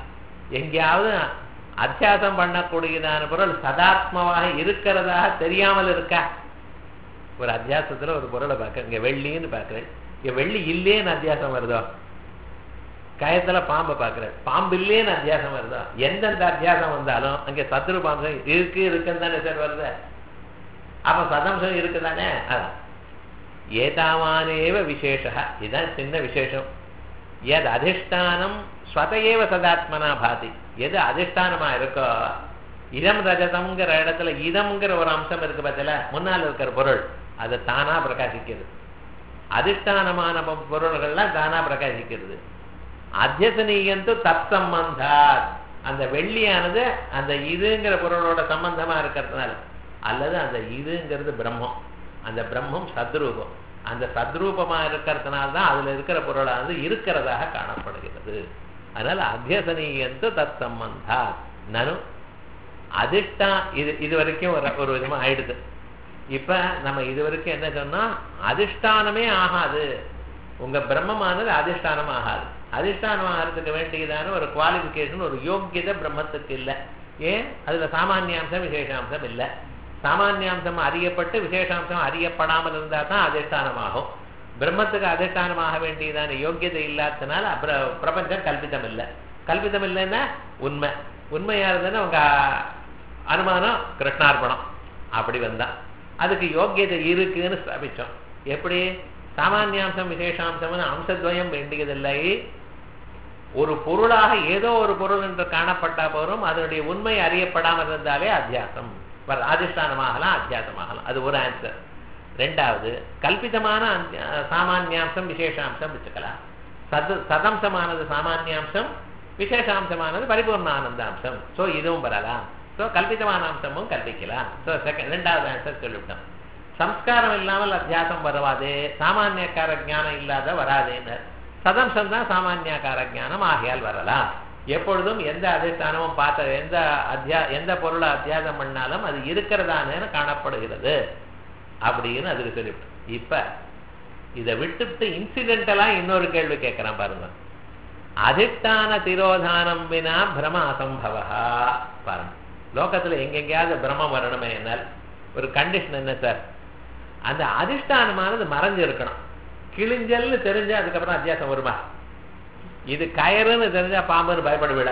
எங்கேயாவது அத்தியாசம் பண்ணக்கூடியதான பொருள் சதாத்மமாக இருக்கிறதாக தெரியாமல் இருக்கா ஒரு அத்தியாசத்துல ஒரு பொருளை பார்க்க இங்க வெள்ளின்னு பார்க்கிறேன் இங்க வெள்ளி இல்லேன்னு அத்தியாசம் வருதோ கயத்துல பாம்பை பார்க்கிறேன் பாம்பு இல்லேன்னு அத்தியாசம் வருதோ எந்தெந்த அத்தியாசம் வந்தாலும் அங்க சத்துரு பாம்பு இருக்கு இருக்குன்னு தானே சார் வருது அப்ப சதம்சம் இருக்குதானே அதான் ஏதாவானேவ விசேஷ இதுதான் சின்ன விசேஷம் எது அதிஷ்டானம் ஸ்வதையேவ சதாத்மனா பாதி எது அதிஷ்டானமா இருக்கோ இதம் ரஜதம்ங்கிற இடத்துல இதம்ங்கிற ஒரு அம்சம் இருக்கு பார்த்தல முன்னால் இருக்கிற பொருள் அது தானா பிரகாசிக்கிறது அதிஷ்டானமான பொ- பொருள்கள்லாம் தானா பிரகாசிக்கிறது அத்தியசனீயந்து தத் சம்பந்தா அந்த வெள்ளியானது அந்த இதுங்கிற பொருளோட சம்பந்தமா இருக்கிறதுனால அல்லது அந்த இதுங்கிறது பிரம்மம் அந்த பிரம்மம் சத்ரூபம் அந்த சத்ரூபமா இருக்கிறதுனால தான் அதுல இருக்கிற பொருளானது இருக்கிறதாக காணப்படுகிறது அதனால அத்தியசனீயந்து தத் சம்பந்தா நனு அதிஷ்டா இது இது வரைக்கும் ஒரு ஒரு விதமா ஆயிடுது இப்ப நம்ம இது வரைக்கும் என்ன சொன்னோம் அதிஷ்டானமே ஆகாது உங்க பிரம்மமானது அதிஷ்டானம் ஆகாது அதிஷ்டானம் ஆகிறதுக்கு வேண்டியதான ஒரு குவாலிஃபிகேஷன் ஒரு யோக்கியதை பிரம்மத்துக்கு இல்லை ஏன் அதுல சாமானியாம்சம் விசேஷாம்சம் இல்லை சாமானியாம்சம் அறியப்பட்டு விசேஷாம்சம் அறியப்படாமல் இருந்தா தான் அதிஷ்டானமாகும் பிரம்மத்துக்கு அதிஷ்டானமாக வேண்டியதான யோக்கியதை இல்லாததுனால அப்புறம் பிரபஞ்சம் கல்பிதம் இல்லை கல்பிதம் இல்லைன்னா உண்மை உண்மையா இருந்ததுன்னா உங்க அனுமானம் கிருஷ்ணார்பணம் அப்படி வந்தா அதுக்கு யோக்கியதை இருக்குன்னு ஸ்தாபிச்சோம் எப்படி சாமானியாம்சம் விசேஷாம்சம்னு அம்சத்வயம் வேண்டியதில்லை ஒரு பொருளாக ஏதோ ஒரு பொருள் என்று காணப்பட்டா போதும் அதனுடைய உண்மை அறியப்படாமல் இருந்தாலே அத்தியாசம் வர அதிஷ்டானமாகலாம் அத்தியாசமாகலாம் அது ஒரு ஆன்சர் ரெண்டாவது கல்பிதமான அந்தி- சாமானியாம்சம் விசேஷாம்சம் வச்சுக்கலாம் சது சதம்சமானது சாமானியாம்சம் விசேஷாம்சமானது பரிபூர்ண ஆனந்தாம்சம் ஸோ இதுவும் வரலாம் ஸோ கல்பிதமான அம்சமும் கல்பிக்கலாம் ஸோ செகண்ட் ரெண்டாவது ஆன்சர் சொல்லிவிட்டோம் சம்ஸ்காரம் இல்லாமல் அத்தியாசம் வருவாது சாமானியக்கார ஞானம் இல்லாத வராதுன்னு சதம்சம் தான் சாமானியக்கார ஞானம் ஆகையால் வரலாம் எப்பொழுதும் எந்த அதிஷ்டானமும் பார்த்த எந்த அத்தியா எந்த பொருளை அத்தியாசம் பண்ணாலும் அது இருக்கிறதானேன்னு காணப்படுகிறது அப்படின்னு அதுக்கு சொல்லிவிட்டோம் இப்ப இதை விட்டுட்டு இன்சிடென்டலா இன்னொரு கேள்வி கேட்கிறேன் பாருங்க அதிஷ்டான திரோதானம் வினா பிரம அசம்பவா பாருங்க லோகத்துல எங்கெங்கேயாவது பிரம்மம் வரணுமே என்னால் ஒரு கண்டிஷன் என்ன சார் அந்த அதிஷ்டானமானது மறைஞ்சு இருக்கணும் கிழிஞ்சல்னு தெரிஞ்சா அதுக்கப்புறம் அத்தியாசம் வருமா இது கயறுன்னு தெரிஞ்சா பாம்புன்னு பயப்பட விட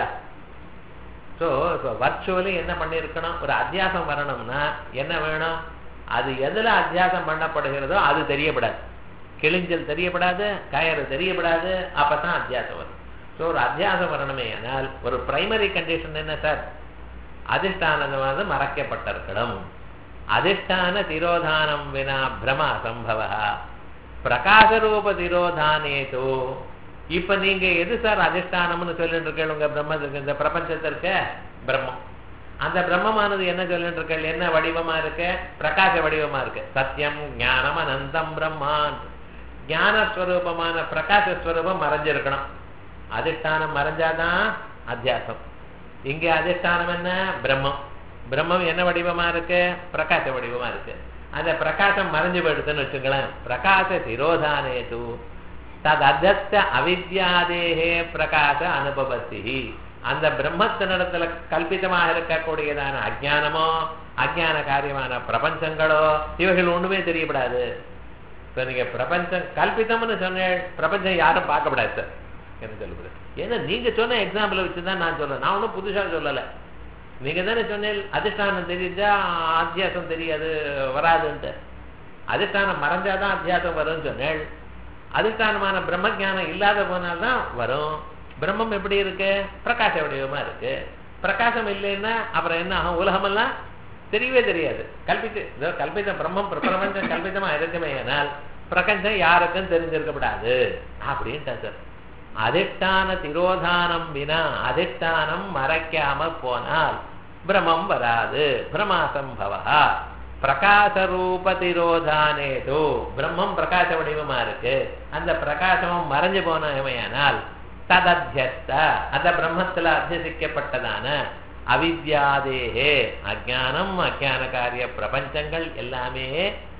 ஸோ இப்போ வர்ச்சுவலி என்ன பண்ணியிருக்கணும் ஒரு அத்தியாசம் வரணும்னா என்ன வேணும் அது எதுல அத்தியாசம் பண்ணப்படுகிறதோ அது தெரியப்படாது கிழிஞ்சல் தெரியப்படாது கயறு தெரியப்படாது அப்பதான் அத்தியாசம் வரும் ஸோ ஒரு அத்தியாசம் வரணுமே ஆனால் ஒரு பிரைமரி கண்டிஷன் என்ன சார் அதிஷ்டானது மறைக்கப்பட்டிருக்கணும் அதிஷ்டான திரோதானம் வினா பிரம அசம்பவ பிரகாசரூப திரோதானேதோ இப்ப நீங்க எது சார் அதிஷ்டானம்னு சொல்லிட்டு இருக்கீங்க உங்க பிரம்மத்துக்கு இந்த பிரபஞ்சத்திற்கு பிரம்மம் அந்த பிரம்மமானது என்ன சொல்லிட்டு இருக்கீங்க என்ன வடிவமா இருக்கு பிரகாச வடிவமா இருக்கு சத்தியம் ஞானம் அனந்தம் பிரம்மான் ஞானஸ்வரூபமான பிரகாசஸ்வரூபம் மறைஞ்சிருக்கணும் அதிஷ்டானம் மறைஞ்சாதான் அத்தியாசம் இங்க அதிஷ்டானம் என்ன பிரம்மம் பிரம்மம் என்ன வடிவமா இருக்கு பிரகாச வடிவமா இருக்கு அந்த பிரகாசம் மறைஞ்சு போயிடுதுன்னு வச்சுங்களேன் பிரகாச திரோதானேது தத் அதத்த அவித்யாதேகே பிரகாச அனுபவத்தி அந்த பிரம்மத்தினிடத்துல கல்பிதமாக இருக்கக்கூடியதான அஜானமோ அஜான காரியமான பிரபஞ்சங்களோ இவைகள் ஒண்ணுமே தெரியப்படாது இப்ப நீங்க பிரபஞ்சம் கல்பிதம்னு சொன்ன பிரபஞ்சம் யாரும் பார்க்கப்படாது சார் என்ன சொல்லப்படுது ஏன்னா நீங்க சொன்ன எக்ஸாம்பிள் வச்சுதான் நான் சொல்றேன் நான் ஒன்றும் புதுசா சொல்லலை நீங்க தானே சொன்னேன் அதிஷ்டானம் தெரிஞ்சா அத்தியாசம் தெரியாது வராதுன்ட்டு அதிஷ்டானம் மறைஞ்சாதான் அத்தியாசம் வரும்னு சொன்னேன் அதிஷ்டானமான பிரம்ம ஞானம் இல்லாத போனால்தான் வரும் பிரம்மம் எப்படி இருக்கு பிரகாச வடிவமா இருக்கு பிரகாசம் இல்லைன்னா அப்புறம் என்ன ஆகும் உலகமெல்லாம் தெரியவே தெரியாது கல்பித்து இதோ கல்பித பிரம்மம் பிரபஞ்சம் கல்பிதமா இருக்குமே ஆனால் பிரபஞ்சம் யாருக்கும் தெரிஞ்சிருக்கப்படாது அப்படின்ட்டு சார் அதிஷ்டான திரோதானம் வினா அதிஷ்டானம் மறைக்காம போனால் பிரமம் வராது பிரமாசம்பவா பிரகாசரூப திரோதானேதோ பிரம்மம் பிரகாச வடிவமா இருக்கு அந்த பிரகாசமும் மறைஞ்சு போனவையானால் ததத்தியஸ்த அந்த பிரம்மத்துல அத்தியசிக்கப்பட்டதான அவித்யாதேகே அஜானம் அஜான காரிய பிரபஞ்சங்கள் எல்லாமே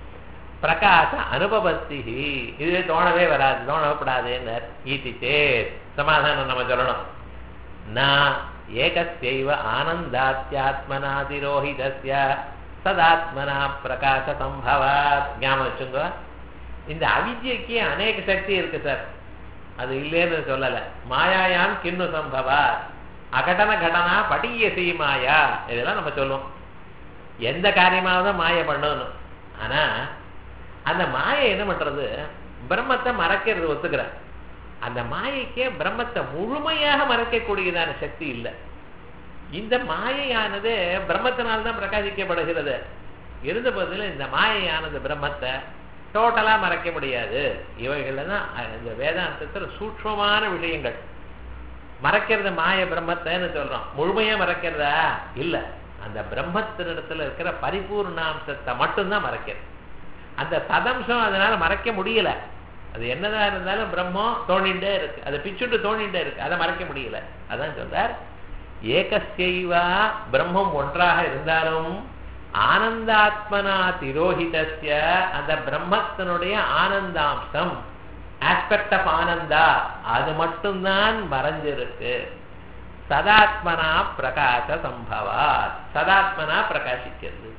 பிரகாச அனுபவத்தி இது தோணவே வராது தோணப்படாதுன்னு ஈட்டி சேத் சமாதானம் நம்ம சொல்லணும் நான் ஏகஸ்யைவ ஆனந்தாத்தியாத்மனாதிரோஹிதஸ்ய சதாத்மனா பிரகாச சம்பவாத் ஞாபகம் வச்சுங்க இந்த அவித்யக்கு அநேக சக்தி இருக்கு சார் அது இல்லைன்னு சொல்லல மாயாயாம் கிண்ணு சம்பவா அகடன கடனா படியசி மாயா இதெல்லாம் நம்ம சொல்லுவோம் எந்த காரியமாவது மாய பண்ணணும் ஆனா அந்த மாயை என்ன பண்றது பிரம்மத்தை மறைக்கிறது ஒத்துக்கிற அந்த மாயைக்கே பிரம்மத்தை முழுமையாக மறைக்கக்கூடியதான சக்தி இல்லை இந்த மாயையானது பிரம்மத்தினால்தான் பிரகாசிக்கப்படுகிறது இருந்த போதிலும் இந்த மாயையானது பிரம்மத்தை டோட்டலா மறைக்க முடியாது இவைகள்ல தான் இந்த வேதாந்தத்தில் சூட்சமான விஷயங்கள் மறைக்கிறது மாய பிரம்மத்தைன்னு சொல்றோம் முழுமையா மறைக்கிறதா இல்ல அந்த பிரம்மத்தினிடத்துல இருக்கிற பரிபூர்ணாம்சத்தை மட்டும்தான் மறைக்கிறது அந்த சதம்சம் அதனால மறைக்க முடியல அது என்னதான் இருந்தாலும் பிரம்மம் தோண்டிண்டே இருக்கு அதை பிச்சுட்டு தோண்டிண்டே இருக்கு அதை மறைக்க முடியல அதான் சொல்றார் ஏகஸ்யைவா பிரம்மம் ஒன்றாக இருந்தாலும் ஆனந்தாத்மனா திரோஹிதஸ்ய அந்த பிரம்மத்தினுடைய ஆனந்தாம்சம் ஆஸ்பெக்ட் ஆஃப் ஆனந்தா அது மட்டும்தான் மறைஞ்சிருக்கு சதாத்மனா பிரகாச சம்பவா சதாத்மனா பிரகாசிக்கிறது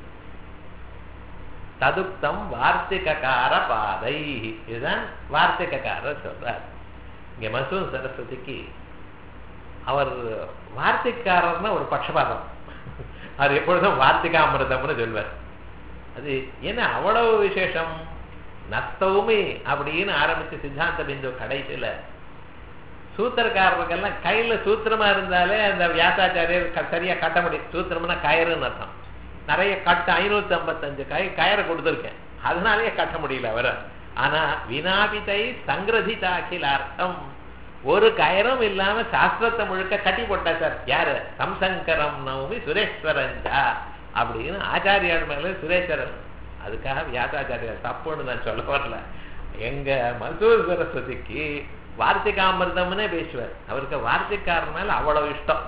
ததுக்தம் வார்த்திககார பாதை இதுதான் வார்த்திகக்காரர் சொல்றார் இங்க மசூன் சரஸ்வதிக்கு அவர் வார்த்தைக்காரர்னா ஒரு பட்சபாதம் அவர் எப்பொழுதும் வார்த்திகாமிரதம்னு சொல்வார் அது என்ன அவ்வளவு விசேஷம் நத்தவுமே அப்படின்னு ஆரம்பிச்ச சித்தாந்த பிந்து கடைசியில சூத்திரக்காரருக்கெல்லாம் கையில சூத்திரமா இருந்தாலே அந்த வியாசாச்சாரியர் க- சரியா கட்ட முடியும் சூத்திரம்னா கயிறுன்னு அர்த்தம் நிறைய கட்டு ஐநூத்தி ஐம்பத்தஞ்சு கை கயிறை கொடுத்துருக்கேன் அதனாலேயே கட்ட முடியல அவரை ஆனா வினாபிதை சங்கிரதிதாக்கிலார்த்தம் ஒரு கயரும் இல்லாம சாஸ்திரத்தை முழுக்க கட்டி போட்டா சார் யாரு சம்சங்கரம் நவமி சுரேஸ்வரஞ்சா அப்படின்னு ஆச்சாரியார் மேல சுரேஸ்வரன் அதுக்காக வியாசாச்சாரியார் தப்புன்னு நான் சொல்ல வரல எங்க மசூர் சரஸ்வதிக்கு வார்த்திகாமிர்தம்னே பேசுவார் அவருக்கு வார்த்தைக்காரர் மேல அவ்வளவு இஷ்டம்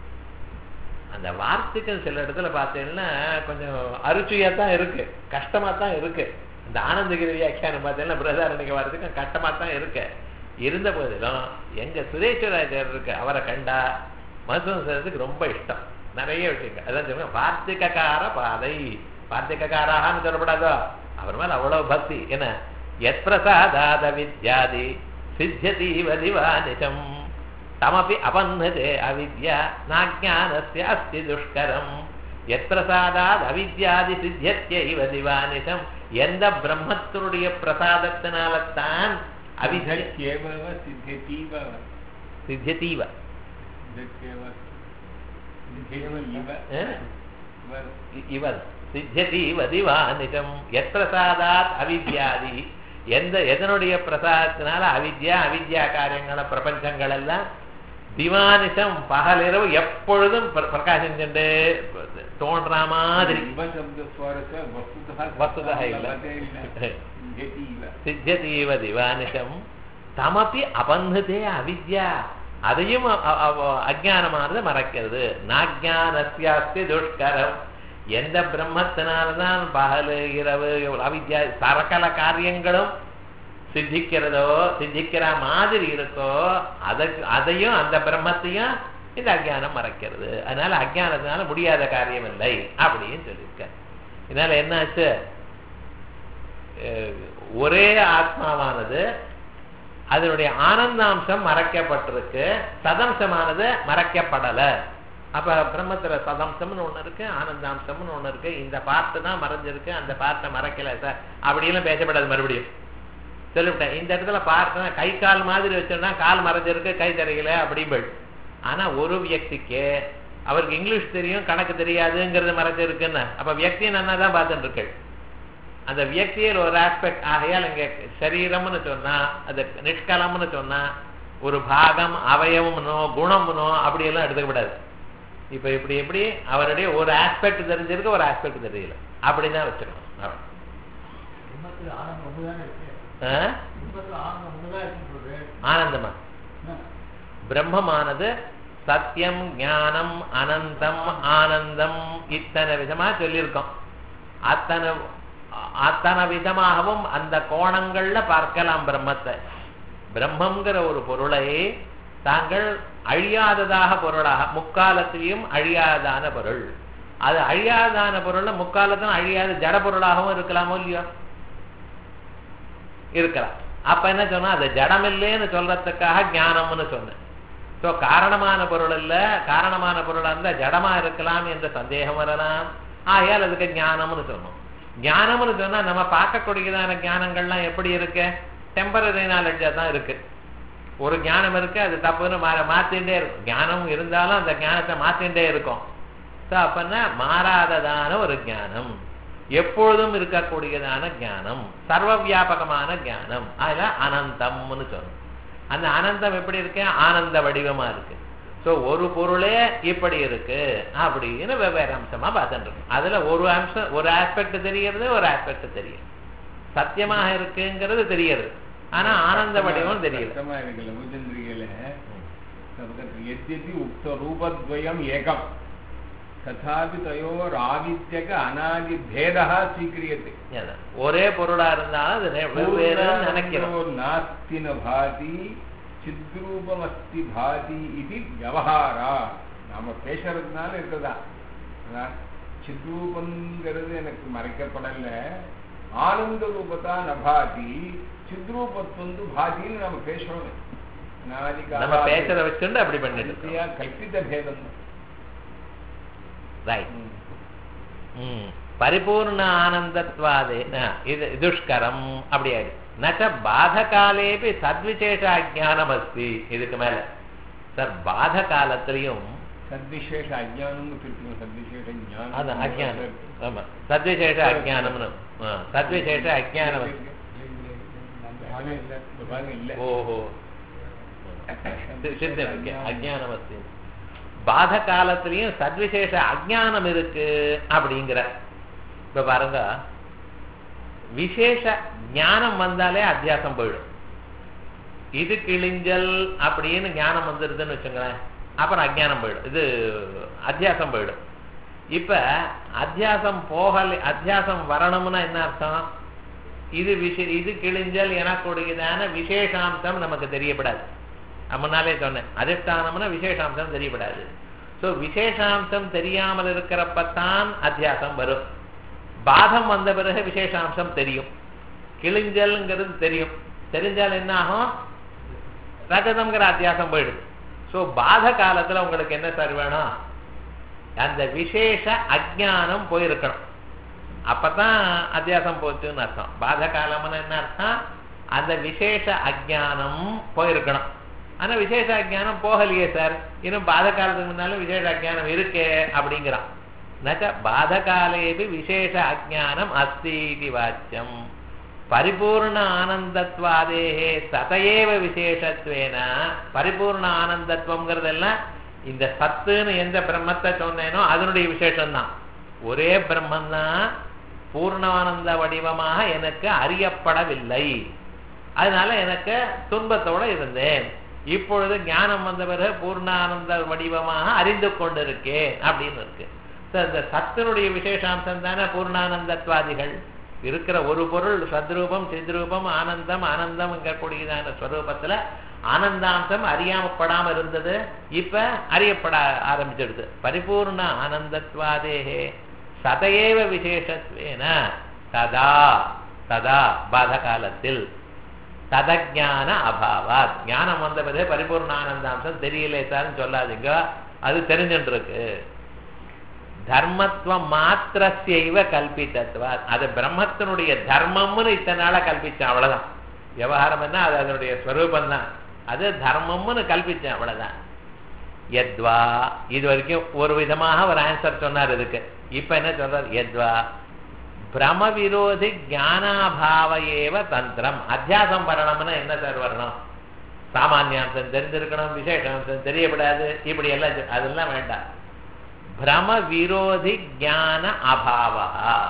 அந்த வார்த்தைகள் சில இடத்துல பார்த்தீங்கன்னா கொஞ்சம் அருச்சியா தான் இருக்கு கஷ்டமா தான் இருக்கு இந்த ஆனந்தகிரி வியாக்கியானம் பார்த்தீங்கன்னா பிரதாரணிக்கு வார்த்தைக்கும் கஷ்டமா தான் இருக்கு இருந்த போதிலும் எங்க சுரேஸ்வராச்சாரியர் இருக்கு அவரை கண்டா மதுசூதனத்துக்கு ரொம்ப இஷ்டம் நிறைய விஷயங்கள் அதான் சொல்லுங்க வார்த்திகக்கார பாதை வார்த்திகக்காரான்னு சொல்லப்படாதோ அவர் மேல அவ்வளவு பக்தி என்ன எத் பிரசாதாத வித்யாதி சித்தியதீவ திவானிஷம் தமபி அபன்னதே அவித்யா நாஜானஸ்ய அஸ்தி துஷ்கரம் எத் பிரசாதாத் அவித்யாதி சித்தியத்யைவ திவானிஷம் எந்த பிரம்மத்தினுடைய பிரசாதத்தினால்தான் அவித்ய सिद्ध्यत्येव सिद्ध्यतीव சித்தியதீவ सिद्ध्यत्येव सिद्ध्येव इव ஆ? इव இ- இவர் சித்தியதீவ திவானிஷம் எத் பிரசாதாத் அவித்யாதி எந்த எதனுடைய பிரசாதத்தினால அவித்யா அவித்யா காரியங்கள பிரபஞ்சங்கள் எல்லாம் திவானிஷம் பகலிரவு எப்பொழுதும் பிர- பிரகாசம் சென்று தோன்ற மாதிரி इव शब्दस्वरस्य वस्तुतः वस्तुतः इव. लभते इव सिद्ध्यति इव சித்தியதீவ திவானிஷம் தமப்பி அபந்ததே அவித்யா அதையும் அ- அ- அ- அஜ்ஞானமானது மறைக்கிறது நாஜானஸ்யாஸ்தி துஷ்கரம் எந்த பிரம்மத்தினால்தான் பகல் இரவு அவித்யா சரக்கல காரியங்களும் சித்திக்கிறதோ சித்திக்கிற மாதிரி இருக்கோ அதற்கு அதையும் அந்த பிரம்மத்தையும் இந்த அஜ்ஞானம் மறைக்கிறது அதனால அஜ்ஞானத்தினால முடியாத காரியம் இல்லை அப்படின்னு சொல்லியிருக்க இதனால என்னாச்சு அஹ் ஒரே ஆத்மாவானது அதனுடைய ஆனந்தாம்சம் மறைக்கப்பட்டிருக்கு சதம்சமானது மறைக்கப்படல அப்ப பிரம்மத்துல சதம்சம்னு ஒண்ணு இருக்கு ஆனந்தாம்சம்னு ஒண்ணு இருக்கு இந்த பார்ட்டு தான் மறைஞ்சிருக்கு அந்த பார்ட்டை மறைக்கல சார் அப்படியெல்லாம் பேசப்படாது மறுபடியும் சொல்லிவிட்டேன் இந்த இடத்துல பார்த்தா கை கால் மாதிரி வச்சோம்னா கால் மறைஞ்சிருக்கு கை தெரியல அப்படிம்பள் ஆனா ஒரு வியக்திக்கு அவருக்கு இங்கிலீஷ் தெரியும் கணக்கு தெரியாதுங்கிறது மறைஞ்சிருக்குன்னு அப்ப வியக்தியை நன்னா தான் பார்த்துட்டு இருக்கு அந்த வியக்தியில் ஒரு ஆஸ்பெக்ட் ஆகையால் இங்க சரீரம்னு சொன்னா அது நிஷ்கலம்னு சொன்னா ஒரு பாகம் அவயவம்னோ குணம்னோ அப்படியெல்லாம் எடுத்துக்கப்படாது இப்ப இப்படி எப்படி அவருடைய ஒரு ஆஸ்பெக்ட் தெரிஞ்சிருக்கு ஒரு ஆஸ்பெக்ட் தெரியல அப்படிதான் வச்சிருக்கணும் அவ்வளவு. பிரம்மத்துல ஆனந்தம் ஒண்ணுதானே இருக்கு ஆ? பிரம்மத்துல ஆனந்தம் ஒண்ணுதான் இருக்குன்னு சொல்றேன் ஆனந்தமா என்ன? பிரம்மமானது சத்தியம் ஞானம் அனந்தம் ஆனந்தம் இத்தனை விதமா சொல்லியிருக்கோம் அத்தனை அத்தனை விதமாகவும் அந்த கோணங்கள்ல பார்க்கலாம் பிரம்மத்தை பிரம்மங்கிற ஒரு பொருளை தாங்கள் அழியாததாக பொருளாக முக்காலத்திலையும் அழியாதான பொருள் அது அழியாதான பொருள்ல முக்காலத்திலும் அழியாத ஜட பொருளாகவும் இருக்கலாமோ இல்லையோ இருக்கலாம் அப்ப என்ன சொன்னா அது ஜடம் இல்லைன்னு சொல்றதுக்காக ஞானம்னு சொன்னேன் ஸோ காரணமான பொருள் இல்ல காரணமான பொருள் அந்த ஜடமா இருக்கலாம் என்ற சந்தேகம் வரலாம் ஆகையால் அதுக்கு ஞானம்னு சொன்னோம் ஞானம்னு சொன்னா நம்ம பார்க்கக்கூடியதான ஞானங்கள்லாம் எப்படி இருக்கு டெம்பரரி நாலேஜா தான் இருக்கு ஒரு ஞானம் இருக்கு அது தப்புன்னு மா மாத்திண்டே இருக்கும் ஞானம் இருந்தாலும் அந்த ஞானத்தை மாத்திண்டே இருக்கும் ஸோ அப்பன்னா மாறாததான ஒரு ஞானம் எப்பொழுதும் இருக்கக்கூடியதான ஞானம் சர்வ வியாபகமான ஞானம் அதுல அனந்தம்னு சொன்னோம் அந்த அனந்தம் எப்படி இருக்கு ஆனந்த வடிவமா இருக்கு ஸோ ஒரு பொருளே இப்படி இருக்கு அப்படின்னு வெவ்வேறு அம்சமா பார்த்துட்டு இருக்கோம் அதுல ஒரு அம்சம் ஒரு ஆஸ்பெக்ட் தெரியறது ஒரு ஆஸ்பெக்ட் தெரியும் சத்தியமாக இருக்குங்கிறது தெரியுது ஆனா ஆனந்த வடிவம் தெரியல கஷ்டமா இருக்கு லகுச்சந்திரிகையில எத்யபி உக்த ரூபத்வயம் ஏகம் ததாபி தயோராதித்யக அநாதி பேதா ஸ்வீக்கிரியத்தை அதான். ஒரே பொருளா இருந்தாலும் அது நெ- வெவ்வேறுன்னு நினைக்கிறோம் பூர்ணானந்தோ நாஸ்தி ந பாதி சித்ரூபமஸ்தி பாதி இது வியவஹாரா நாம பேசுறதுனால இருக்குதா அதான் சித்ரூபங்கிறது எனக்கு மறைக்கப்படல ஆனந்த ரூபத்தா நபாதி சித்ரூபத்வந்து பாதின்னு நம்ம பேசுறோம் நம்ம பேசுறத வச்சுட்டு அப்படி பண்ணிட்டு இருக்கோம் கல்பித பேதம் தான். ரைட் ம். பரிபூர்ண ஆனந்தத்வாதே ஆ, இது துஷ்கரம் அப்படி ஆயிடுச்சு நச்ச பாதகாலேபி சத்விசேஷ அஜானம் அஸ்தி இதுக்கு மேல சார் பாத காலத்திலையும் சத்விசேஷ அஜானம்னு பிரிக்கணும் சத்விசேஷ ஞானம் அது அஜானம் ஆமா சத்விசேஷ அஜானம்னு ஆ, சத்விசேஷ அஜானம் அஸ்தி. பாகம் இல்ல இந்த பாகம் இல்ல ஓஹோ சித்தம் இருக்கு அஜானம் அஸ்தி பாத காலத்திலையும் சத்விசேஷ அஜானம் இருக்கு அப்படிங்கிற இப்ப பாருங்க விசேஷ ஞானம் வந்தாலே அத்தியாசம் போயிடும் இது கிழிஞ்சல் அப்படின்னு ஞானம் வந்துருதுன்னு வச்சுங்களேன் அப்புறம் அஜ்ஞானம் போயிடும் இது அத்தியாசம் போயிடும் இப்ப அத்தியாசம் போகல அத்தியாசம் வரணும்னா என்ன அர்த்தம் இது விஷ இது கிழிஞ்சல் எனக்கூடியதான விசேஷாம்சம் நமக்கு தெரியப்படாது நான் முன்னாலே சொன்னேன் அதிஷ்டானம்னா விசேஷாம்சம் தெரியப்படாது ஸோ விசேஷாம்சம் தெரியாமல் இருக்கிறப்பத்தான் அத்தியாசம் வரும் பாதம் வந்த பிறகு விசேஷாம்சம் தெரியும் கிழிஞ்சல்ங்கிறது தெரியும் தெரிஞ்சால் என்ன ஆகும் ரஜதம்ங்கிற அத்தியாசம் போயிடுது ஸோ பாத காலத்துல உங்களுக்கு என்ன சார் வேணும் அந்த விசேஷ அஜ்ஞானம் போயிருக்கணும் அப்பதான் அத்தியாசம் போச்சுன்னு அர்த்தம் பாத காலம்னு என்ன அர்த்தம் அந்த விசேஷ அஜ்ஞானம் போயிருக்கணும் ஆனா விசேஷ அஜ்ஞானம் போகலையே சார் இன்னும் பாத காலத்துக்கு முன்னாலும் விசேஷ அஜ்ஞானம் இருக்கே அப்படிங்கிறான் நச்ச பாதகாலேபி விசேஷ அஜானம் அஸ்தி இது வாச்சியம் பரிபூர்ண ஆனந்தத்வாதேகே சதையேவ விசேஷத்வேன பரிபூர்ண ஆனந்தத்துவங்கிறதெல்லாம் இந்த சத்துன்னு எந்த பிரம்மத்தை சொன்னேனோ அதனுடைய விசேஷம்தான் ஒரே பிரம்மந்தான் பூர்ணானந்த வடிவமாக எனக்கு அறியப்படவில்லை அதனால எனக்கு துன்பத்தோட இருந்தேன் இப்பொழுது ஞானம் வந்த பிறகு பூர்ணானந்த வடிவமாக அறிந்து கொண்டிருக்கேன் அப்படின்னு இருக்கு So, இந்த சத்தினுடைய விசேஷாம்சம் தானே பூர்ணானந்தத்வாதிகள் இருக்கிற ஒரு பொருள் சத்ரூபம் சித்ரூபம் ஆனந்தம் ஆனந்தம் கூடியதான ஸ்வரூபத்துல ஆனந்தாம்சம் அறியாமப்படாம இருந்தது இப்ப அறியப்பட ஆரம்பிச்சிடுது பரிபூர்ண ஆனந்தத்வாதேகே சதையேவ விசேஷத்வேன ததா ததா பாத காலத்தில் ததஜான அபாவாத் ஞானம் வந்த பிறகு பரிபூர்ண ஆனந்தாம்சம் தெரியலே சார்னு சொல்லாதீங்க அது தெரிஞ்சுட்டு இருக்கு தர்மத்துவம் மாத்திரசைவ கல்பித்தத்வாத் அது பிரம்மத்தினுடைய தர்மம்னு இத்தனை நாளா கல்பிச்சேன் அவ்வளவுதான் விவகாரம் என்ன அது அதனுடைய ஸ்வரூபம் தான் அது தர்மம்னு கல்பிச்சேன் அவ்வளவுதான் எத்வா இது வரைக்கும் ஒரு விதமாக ஒரு ஆன்சர் சொன்னார் இதுக்கு இப்ப என்ன சொல்றார் எத்வா பிரம விரோதி ஞானாபாவ ஏவ தந்திரம் அத்தியாசம் வரணும்னா என்ன சார் வரணும் சாமானியாம்சம் தெரிஞ்சிருக்கணும் விசேஷாம்சம் தெரியப்படாது இப்படி எல்லாம் சொ- அதெல்லாம் வேண்டாம் பிரம விரோதி ஞான அபாவா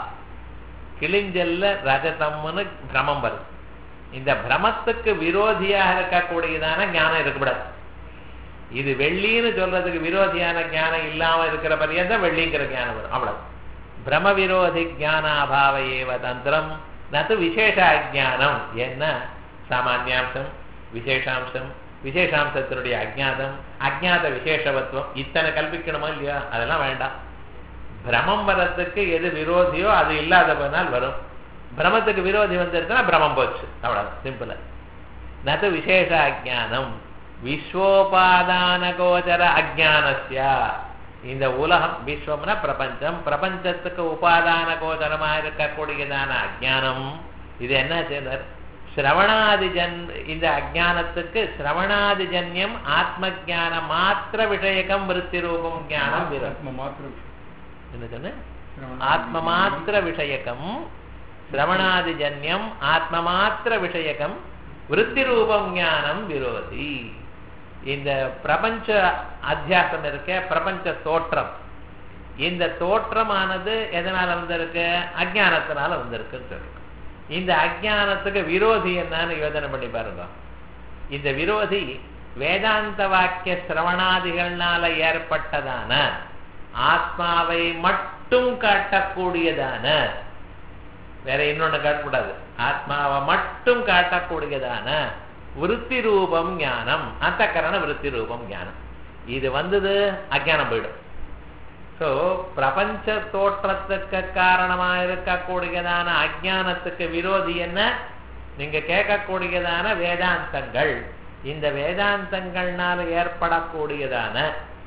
கிழிஞ்சல்ல ரஜதம்னு பிரமம் வருது இந்த பிரமத்துக்கு விரோதியாக இருக்கக்கூடியதான ஞானம் இருக்கக்கூடாது இது வெள்ளின்னு சொல்றதுக்கு விரோதியான ஞானம் இல்லாம இருக்கிற பரியந்தம் வெள்ளிங்கிற ஞானம் வரும் அவ்வளவு பிரம விரோதி ஞானாபாவ ஏவ தந்திரம் நது விசேஷ அஜானம் என்ன சாமானியாம்சம் விசேஷாம்சம் விசேஷாம்சத்தினுடைய அஜ்ஞாதம் அஜ்ஞாத விசேஷவத்துவம் இத்தனை கல்பிக்கணுமா இல்லையா அதெல்லாம் வேண்டாம் பிரமம் வர்றதுக்கு எது விரோதியோ அது இல்லாத போனால் வரும் பிரமத்துக்கு விரோதி வந்துருச்சுன்னா பிரமம் போச்சு அவ்வளவு சிம்பிளா நது விசேஷ அஜானம் விஸ்வோபாதான கோச்சர அஜானஸ்யா இந்த உலகம் விஸ்வம்னா பிரபஞ்சம் பிரபஞ்சத்துக்கு உபாதான கோச்சரமா இருக்கக்கூடியதான அஜானம் இது என்ன செய்தார் சிரவணாதி ஜன் இந்த அஜானத்துக்கு சிரவணாதிஜன்யம் ஆத்ம ஜான மாத்திர விஷயகம் விருத்தி ரூபம் ஞானம் விரோதி ஆத்ம மாத்திர என்ன சொன்ன சிரவணாதி ஆத்ம மாத்திர விஷயகம் சிரவணாதிஜன்யம் ஆத்ம மாத்திர விஷயகம் விருத்தி ரூபம் ஞானம் விரோதி இந்த பிரபஞ்ச அத்தியாசம் இருக்க பிரபஞ்ச தோற்றம் இந்த தோற்றமானது எதனால வந்திருக்கு அஜானத்தினால வந்திருக்குன்னு சொல்றோம் இந்த அஜானத்துக்கு விரோதி என்னன்னு யோசனை பண்ணி பாருங்க இந்த விரோதி வேதாந்த வாக்கிய சிரவணாதிகள்னால ஏற்பட்டதான ஆத்மாவை மட்டும் காட்டக்கூடியதான வேற இன்னொன்னு காட்டக்கூடாது ஆத்மாவை மட்டும் காட்டக்கூடியதான விருத்தி ரூபம் ஞானம் அந்த கரண விருத்தி ரூபம் ஞானம் இது வந்தது அஜானம் போயிடும் ஸோ பிரபஞ்ச தோற்றத்துக்கு காரணமா இருக்கக்கூடியதான அஜானத்துக்கு விரோதி என்ன நீங்க கேட்கக்கூடியதான வேதாந்தங்கள் இந்த வேதாந்தங்கள்னால ஏற்படக்கூடியதான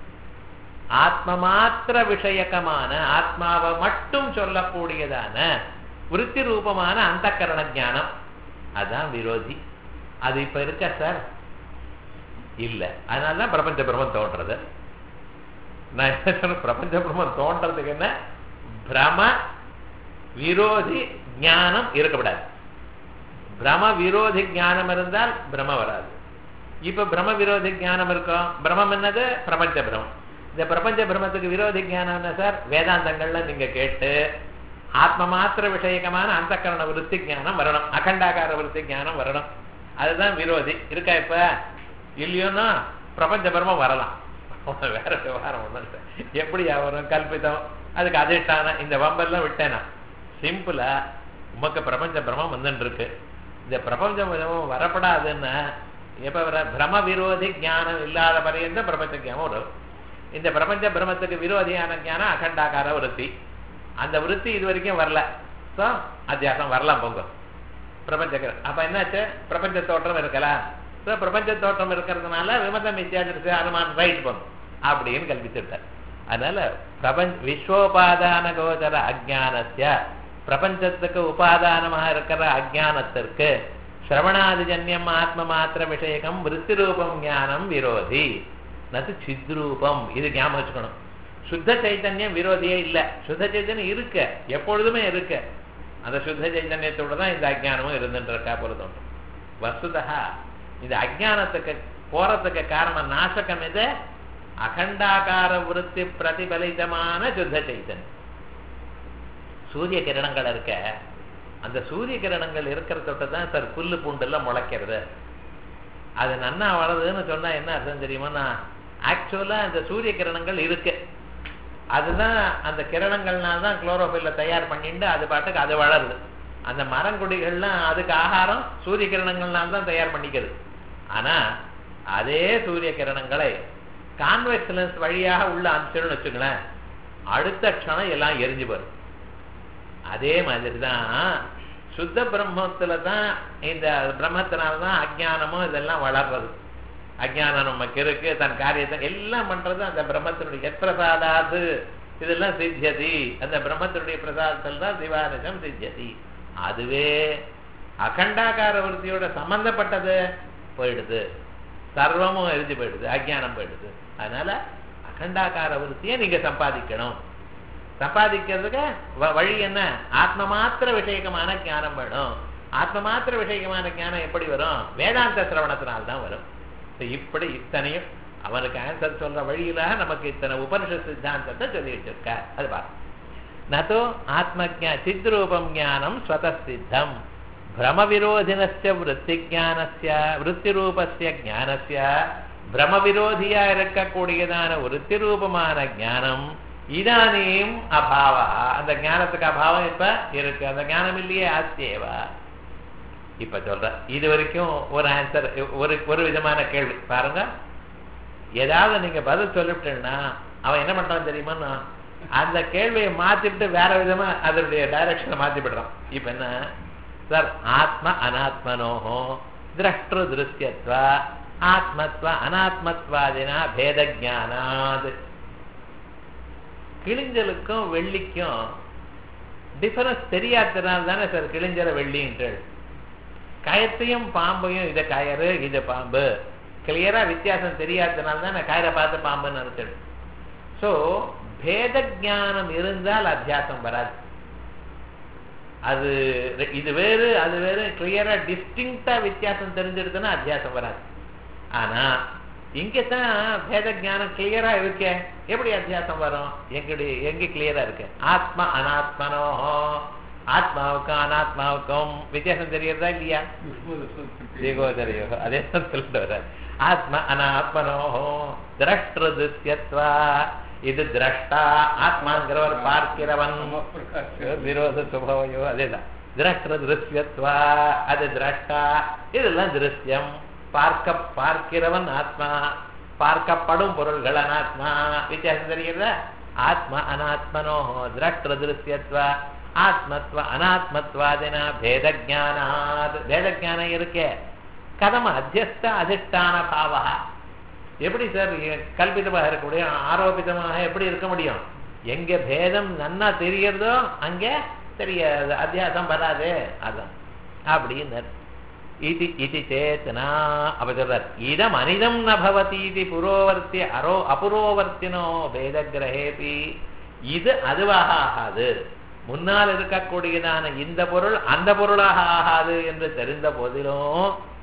ஆத்ம மாத்திர விஷயக்கமான ஆத்மாவை மட்டும் சொல்லக்கூடியதான விருத்தி ரூபமான அந்த கரண ஞானம் அதான் விரோதி அது இப்ப இருக்க சார் இல்ல அதனாலதான் பிரபஞ்ச பிரம்மம் தோன்றது நான் என்ன சொன்ன பிரபஞ்ச பிரம்மம் தோன்றதுக்கு என்ன பிரம விரோதி ஞானம் இருக்கக்கூடாது பிரம விரோதி ஞானம் இருந்தால் பிரம வராது இப்ப பிரம விரோதி ஞானம் இருக்கும் பிரமம் என்னது பிரபஞ்ச பிரமம் இந்த பிரபஞ்ச பிரமத்துக்கு விரோதி ஞானம் என்ன சார் வேதாந்தங்கள்ல நீங்க கேட்டு ஆத்ம மாத்திர விஷயகமான அந்த கரண விருத்தி ஞானம் வரணும் அகண்டாகார விருத்தி ஞானம் வரணும் அதுதான் விரோதி இருக்கா இப்ப இல்லையோன்னா பிரபஞ்ச பிரமம் வரலாம் வேற விவகாரம் ஒண்ணும் இல்லை எப்படி வரும் கல்பிதம் அதுக்கு அதிஷ்டானம் இந்த வம்பெல்லாம் விட்டேனா சிம்பிளா உமக்கு பிரபஞ்ச பிரமம் வந்துட்டு இருக்கு இந்த பிரபஞ்ச பிரமம் வரப்படாதுன்னா எப்ப வர பிரம விரோதி ஞானம் இல்லாத பரியந்த பிரபஞ்ச ஞானம் வரும் இந்த பிரபஞ்ச பிரமத்துக்கு விரோதியான ஞானம் அகண்டாகார விருத்தி அந்த விருத்தி இது வரைக்கும் வரல ஸோ அத்தியாசம் வரலாம் பொங்க பிரபஞ்ச அப்ப என்னாச்சு பிரபஞ்ச தோற்றம் இருக்கலாம் ஸோ பிரபஞ்ச தோற்றம் இருக்கிறதுனால விமதம் வித்தியாசத்துக்கு அனுமான் ரைட் பண்ணும் அப்படின்னு கல்பிச்சுட்டார் அதனால பிரபஞ்ச விஸ்வோபாதான கோச்சர அஜானத்திய பிரபஞ்சத்துக்கு உபாதானமாக இருக்கிற அஜானத்திற்கு சிரவணாதிஜன்யம் ஆத்ம மாத்திர விஷயகம் விருத்தி ரூபம் ஞானம் விரோதி நது சித்ரூபம் இது ஞாபகம் வச்சுக்கணும் சுத்த சைத்தன்யம் விரோதியே இல்லை சுத்த சைத்தன்யம் இருக்க எப்பொழுதுமே இருக்க அந்த சுத்த சைத்தன்யத்தோட தான் இந்த அஜானமும் இருந்துட்டு இருக்கா போல தோன்றும் வசுதா இந்த அஜானத்துக்கு போறதுக்கு காரணம் நாசகம் இது அகண்டாகார விருத்தி பிரதிபலிதமான சுத்த சைத்தன்யம் சூரிய கிரணங்கள் இருக்க அந்த சூரிய கிரணங்கள் இருக்கிற தொட்டு தான் சார் புல்லு பூண்டெல்லாம் முளைக்கிறது அது நன்னா வளருதுன்னு சொன்னா என்ன அர்த்தம் தெரியுமா ஆக்சுவலா அந்த சூரிய கிரணங்கள் இருக்கு அதுதான் அந்த கிரணங்கள்னால தான் குளோரோஃபில்ல தயார் பண்ணிட்டு அது பாட்டுக்கு அது வளருது அந்த மரங்குடிகள்லாம் அதுக்கு ஆகாரம் சூரிய கிரணங்கள்னால தான் தயார் பண்ணிக்கிறது ஆனா அதே சூரிய கிரணங்களை கான்வெக்ஸ் லென்ஸ் வழியாக உள்ள அனுப்பிச்சிடும் வச்சுங்களேன் அடுத்த க்ஷணம் எல்லாம் எரிஞ்சு வரும் அதே மாதிரி தான் சுத்த பிரம்மத்துல தான் இந்த பிரம்மத்தினால தான் அஜானமும் இதெல்லாம் வளர்றது அஜானம் நமக்கு இருக்கு தன் காரியத்தை எல்லாம் பண்றது அந்த பிரம்மத்தினுடைய பிரசாதாது இதெல்லாம் சித்தியதி அந்த பிரம்மத்தினுடைய பிரசாதத்தில் தான் திவானிசம் சித்தியதி அதுவே அகண்டாகார விருத்தியோட சம்பந்தப்பட்டது போயிடுது சர்வமும் எரிஞ்சு போயிடுது அஜானம் போயிடுது அதனால அகண்டாகார விருத்தியை நீங்க சம்பாதிக்கணும் சம்பாதிக்கிறதுக்கு வழி என்ன ஆத்ம மாத்திர விஷயகமான ஞானம் வேணும் ஆத்ம மாத்திர விஷயகமான ஞானம் எப்படி வரும் வேதாந்த சிரவணத்தினால்தான் வரும் இப்படி இத்தனையும் அவனுக்கு ஆன்சர் சொல்ற வழியில நமக்கு இத்தனை உபனிஷத் சித்தாந்தத்தை சொல்லி வச்சிருக்க அது பாரு நோ ஆத்ம சித்ரூபம் ஞானம் ஸ்வதசித்தம் பிரம விரோதினஸ்ய விற்பி ஜானஸ்ய விற்பி ரூபஸ்ய ஜானஸ்ய பிரம விரோதியா இருக்கக்கூடியதான விற்பி ரூபமான ஞானம் இதானியும் அபாவா அந்த ஞானத்துக்கு அபாவம் இப்ப இருக்கு அந்த ஞானம் இல்லையே ஆஸ்தியேவா இப்ப சொல்ற இது வரைக்கும் ஒரு ஆன்சர் ஒரு ஒரு விதமான கேள்வி பாருங்க ஏதாவது நீங்க பதில் சொல்லிவிட்டேன்னா அவன் என்ன பண்றான் தெரியுமா அந்த கேள்வியை மாத்திவிட்டு வேற விதமா அதனுடைய டைரக்ஷனை மாத்தி விடுறான் இப்ப என்ன சார் ஆத்ம அனாத்மனோஹோ திரஷ்டு திருஷ்யத்வா ஆத்மத்வ அனாத்மத்வாதினா பேத ஜானாத் கிழிஞ்சலுக்கும் வெள்ளிக்கும் டிஃபரன்ஸ் தெரியாததுனால தானே சார் கிழிஞ்சல வெள்ளின்ட்டு கயத்தையும் பாம்பையும் இதை கயறு இது பாம்பு கிளியரா வித்தியாசம் தெரியாததுனால தான் நான் கயிறை பார்த்து பாம்புன்னு நினைச்சது ஸோ பேத ஞானம் இருந்தால் அத்தியாசம் வராது அது இது வேறு அது வேறு கிளியரா டிஸ்டிங்டா வித்தியாசம் தெரிஞ்சிருதுன்னா அத்தியாசம் வராது ஆனா இங்கதான் பேத ஞானம் கிளியரா இருக்கே எப்படி அத்தியாசம் வரும் எங்களுடைய எங்க கிளியரா இருக்கு ஆத்மா அனாத்மனோஹோ ஆத்மாவுக்கும் அனாத்மாவுக்கும் வித்தியாசம் தெரியறதா இல்லையா தேகோதரையோ அதே தான் சொல்லிட்டு வர்றார் ஆத்ம அனாத்மனோஹோ திரஷ்ட திருஷ்யத்வா இது திரஷ்டா ஆத்மாங்கிறவர் பார்க்கிறவன் விரோத சுபவையோ அதேதான் திரஷ்ட திருஷ்யத்வா அது திரஷ்டா இதெல்லாம் திருஷ்யம் பார்க்க பார்க்கிறவன் ஆத்மா பார்க்கப்படும் பொருள்கள் அனாத்மா வித்தியாசம் தெரிகிறதா ஆத்ம அனாத்மனோ திரஷ்ட திருஷ்யத்வா ஆத்மத்வ அனாத்மத்வாதினா பேத ஜானாத் பேத ஜானம் இருக்கே கதம் அத்தியஸ்த அதிஷ்டான பாவா எப்படி சார் கல்பிதமாக இருக்கக்கூடிய ஆரோபிதமாக எப்படி இருக்க முடியும் எங்க பேதம் நன்னா தெரியறதோ அங்கே தெரியாது அத்தியாசம் வராது அதான் அப்படின்னு இது இது சேத்தனா அப்ப சொல்றார் இதம் அனிதம் ந பவதி இது புரோவர்த்தி அரோ அபுரோவர்த்தினோ வேத கிரகேபி இது அதுவாக ஆகாது முன்னால் இருக்கக்கூடியதான இந்த பொருள் அந்த பொருளாக ஆகாது என்று தெரிந்த போதிலும்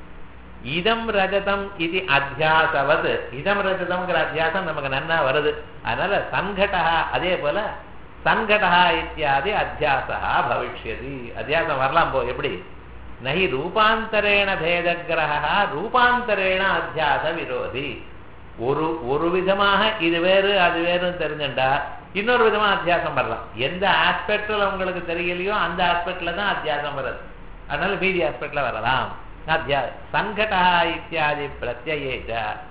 இதம் ரஜதம் இது அத்தியாசவது இதம் ரஜதம்ங்கிற அத்தியாசம் நமக்கு நன்னா வருது அதனால சங்கடா அதே போல சங்கடா இத்தியாதி அத்தியாசா பவிஷ்யதி அத்தியாசம் வரலாம் போ எப்படி நகி ரூபாந்தரேண பேதகிரகா ரூபாந்தரேண அத்தியாச விரோதி ஒரு ஒரு விதமாக இது வேறு அது வேறுன்னு தெரிஞ்சுண்டா இன்னொரு விதமா அத்தியாசம் வரலாம் எந்த ஆஸ்பெக்ட்ல உங்களுக்கு தெரியலையோ அந்த ஆஸ்பெக்ட்ல தான் அத்தியாசம் வருது அதனால மீதி ஆஸ்பெக்ட்ல வரலாம் அத்தியா சங்கடா இத்தியாதி பிரத்யேஜ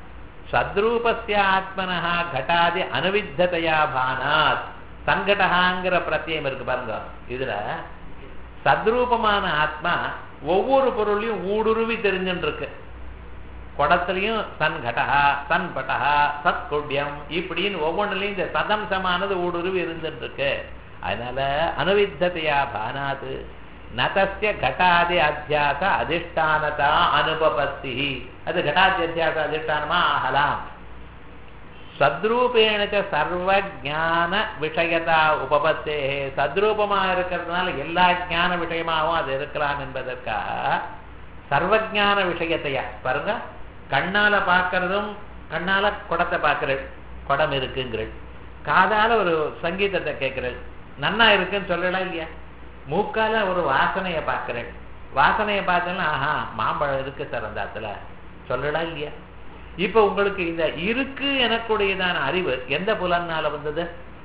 சத்ரூபஸ்ய ஆத்மனஹ கட்டாதி அனுவித்ததையா பானாத் சங்கடஹாங்கிற பிரத்யம் இருக்கு பாருங்க இதுல சத்ரூபமான ஆத்மா ஒவ்வொரு பொருளையும் ஊடுருவி தெரிஞ்சுட்டு இருக்கு குடத்துலையும் சன் கடகா சன் பட்டகா சத் கொடியம் இப்படின்னு ஒவ்வொன்றுலையும் இந்த சதம்சமானது ஊடுருவி இருந்துட்டு இருக்கு அதனால அனுவித்ததையா பானாது நதஸ்ய கட்டாதி அத்தியாச அதிஷ்டானதா அனுபபத்தி அது கட்டாதி அத்தியாச அதிஷ்டானமா ஆகலாம் சத்ரூபேண சர்வ ஜான விஷயதா உபபத்தே சத்ரூபமா இருக்கிறதுனால எல்லா ஞான விஷயமாகவும் அது இருக்கலாம் என்பதற்காக சர்வஜான விஷயத்தையா பாருங்க கண்ணால பார்க்கறதும் கண்ணால குடத்தை பார்க்கறது குடம் இருக்குங்கிறது காதால ஒரு சங்கீதத்தை கேட்கறது நன்னா இருக்குன்னு சொல்லலாம் இல்லையா மூக்கால ஒரு வாசனைய பார்க்கிறேன் வாசனைய பார்த்தேன்னா ஆஹா மாம்பழம் இருக்கு சார் அந்த இடத்துல சொல்லலாம் இல்லையா இப்ப உங்களுக்கு இந்த இருக்கு எனக்குடையதான அறிவு எந்த புலன்னால வந்தது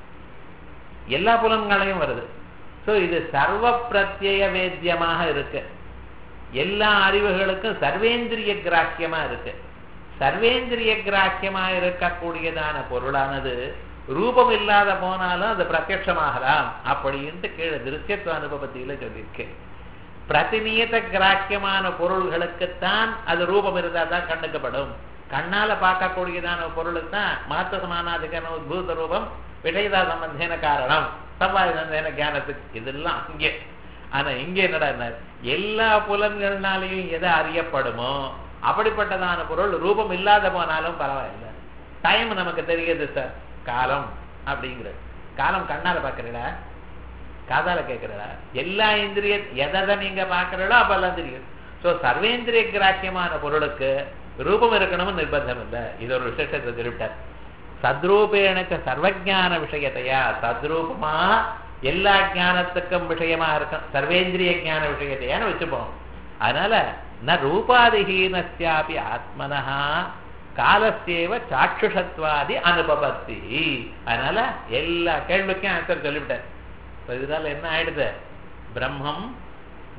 எல்லா புலன்களையும் வருது சோ இது சர்வ பிரத்யய வேத்தியமாக இருக்கு எல்லா அறிவுகளுக்கும் சர்வேந்திரிய கிராக்கியமா இருக்கு சர்வேந்திரிய கிராக்கியமா இருக்கக்கூடியதான பொருளானது ரூபம் இல்லாத போனாலும் அது பிரத்யட்சமாகலாம் அப்படின்ட்டு கீழே திருஷ்யத்துவ அனுபவத்தில சொல்லியிருக்கேன் பிரதிநியத கிராக்கியமான பொருள்களுக்குத்தான் அது ரூபம் இருந்தால் தான் கண்டுக்கப்படும் கண்ணால பார்க்கக்கூடியதான பொருளுக்கு தான் மாத்த சமானாதிகன உத்பூத ரூபம் விஷயதா சம்பந்தேன காரணம் சம்பாதி சந்தேன ஞானத்துக்கு இதெல்லாம் அங்கே ஆனா இங்க என்னடா எல்லா புலன்கள்னாலையும் எதை அறியப்படுமோ அப்படிப்பட்டதான பொருள் ரூபம் இல்லாத போனாலும் பரவாயில்லை டைம் நமக்கு தெரியுது சார் காலம் அப்படிங்கிறது காலம் கண்ணால பாக்குறீடா காதால கேட்கிறடா எல்லா இந்திரிய எதை நீங்க பாக்குறீங்களோ அப்பெல்லாம் தெரியும் சோ சர்வேந்திரிய கிராக்கியமான பொருளுக்கு ரூபம் இருக்கணும்னு நிர்பந்தம் இல்லை இது ஒரு விசேஷத்தை திருவிட்டார் சத்ரூபேணக்க சர்வஜான விஷயத்தையா சத்ரூபமா எல்லா ஞானத்துக்கும் விஷயமா இருக்கும் சர்வேந்திரிய ஞான விஷயத்தையான்னு வச்சுப்போம் அதனால ந ரூபாதிஹீனஸ்யாபி ஆத்மனஹா காலத்தேவ சாட்சுஷத்வாதி அனுபவத்தி அதனால எல்லா கேள்விக்கும் ஆன்சர் சொல்லிவிட்டார் இதனால என்ன ஆயிடுது பிரம்மம்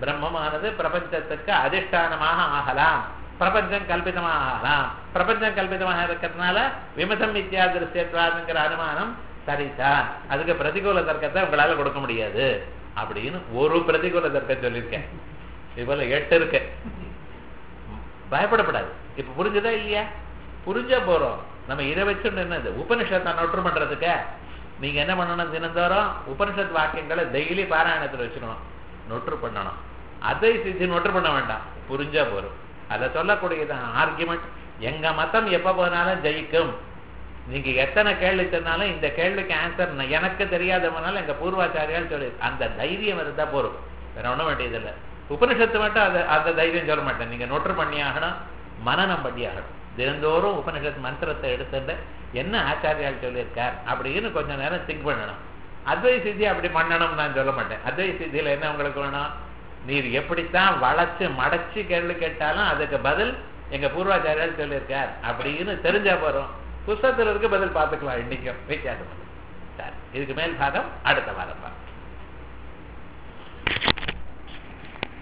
பிரம்மமானது பிரபஞ்சத்துக்கு அதிஷ்டானமாக ஆகலாம் பிரபஞ்சம் கல்பிதமாக ஆகலாம் பிரபஞ்சம் கல்பிதமாக இருக்கிறதுனால விமதம் வித்யா திருஷ்யத்வாதுங்கிற அனுமானம் சரிதான் அதுக்கு பிரதிகூல தர்க்கத்தை உங்களால கொடுக்க முடியாது அப்படின்னு ஒரு பிரதிகூல தர்க்கம் சொல்லியிருக்கேன் இது போல எட்டு இருக்கு பயப்படப்படாது இப்ப புரிஞ்சுதா இல்லையா புரிஞ்சா போறோம் நம்ம இதை வச்சுட்டு என்னது உபனிஷத்தை நொற்று பண்றதுக்கு நீங்க என்ன பண்ணணும் தினந்தோறும் உபனிஷத் வாக்கியங்களை டெய்லி பாராயணத்துல வச்சுக்கணும் நொற்று பண்ணணும் அதை சித்தி நொற்று பண்ண வேண்டாம் புரிஞ்சா போறோம் அதை சொல்லக்கூடியது ஆர்குமெண்ட் எங்க மதம் எப்ப போனாலும் ஜெயிக்கும் நீங்க எத்தனை கேள்வி சொன்னாலும் இந்த கேள்விக்கு ஆன்சர் எனக்கு தெரியாதவனால எங்க பூர்வாச்சாரியால் சொல்லி அந்த தைரியம் இருந்தா போறோம் வேற ஒண்ணும் வேண்டியதில்லை உபனிஷத்து மட்டும் அதை அந்த தைரியம் சொல்ல மாட்டேன் நீங்க நொற்று பண்ணி ஆகணும் மனநம் பண்ணி ஆகணும் தினந்தோறும் உபனிஷத் மந்திரத்தை எடுத்துட்டு என்ன ஆச்சாரியால் சொல்லியிருக்கார் அப்படின்னு கொஞ்ச நேரம் திங்க் பண்ணணும் அத்வை சித்தி அப்படி பண்ணணும்னு நான் சொல்ல மாட்டேன் அத்வை சித்தியில என்ன உங்களுக்கு வேணும் நீர் எப்படித்தான் வளைச்சு மடைச்சு கேள்வி கேட்டாலும் அதுக்கு பதில் எங்க பூர்வாச்சாரியால் சொல்லியிருக்கார் அப்படின்னு தெரிஞ்சா போறோம் புஸ்தகத்துல இருக்க பதில் பார்த்துக்கலாம் இன்னைக்கும் வித்தியாசம் சரி இதுக்கு மேல் பாகம் அடுத்த வாரம் பார்க்கலாம்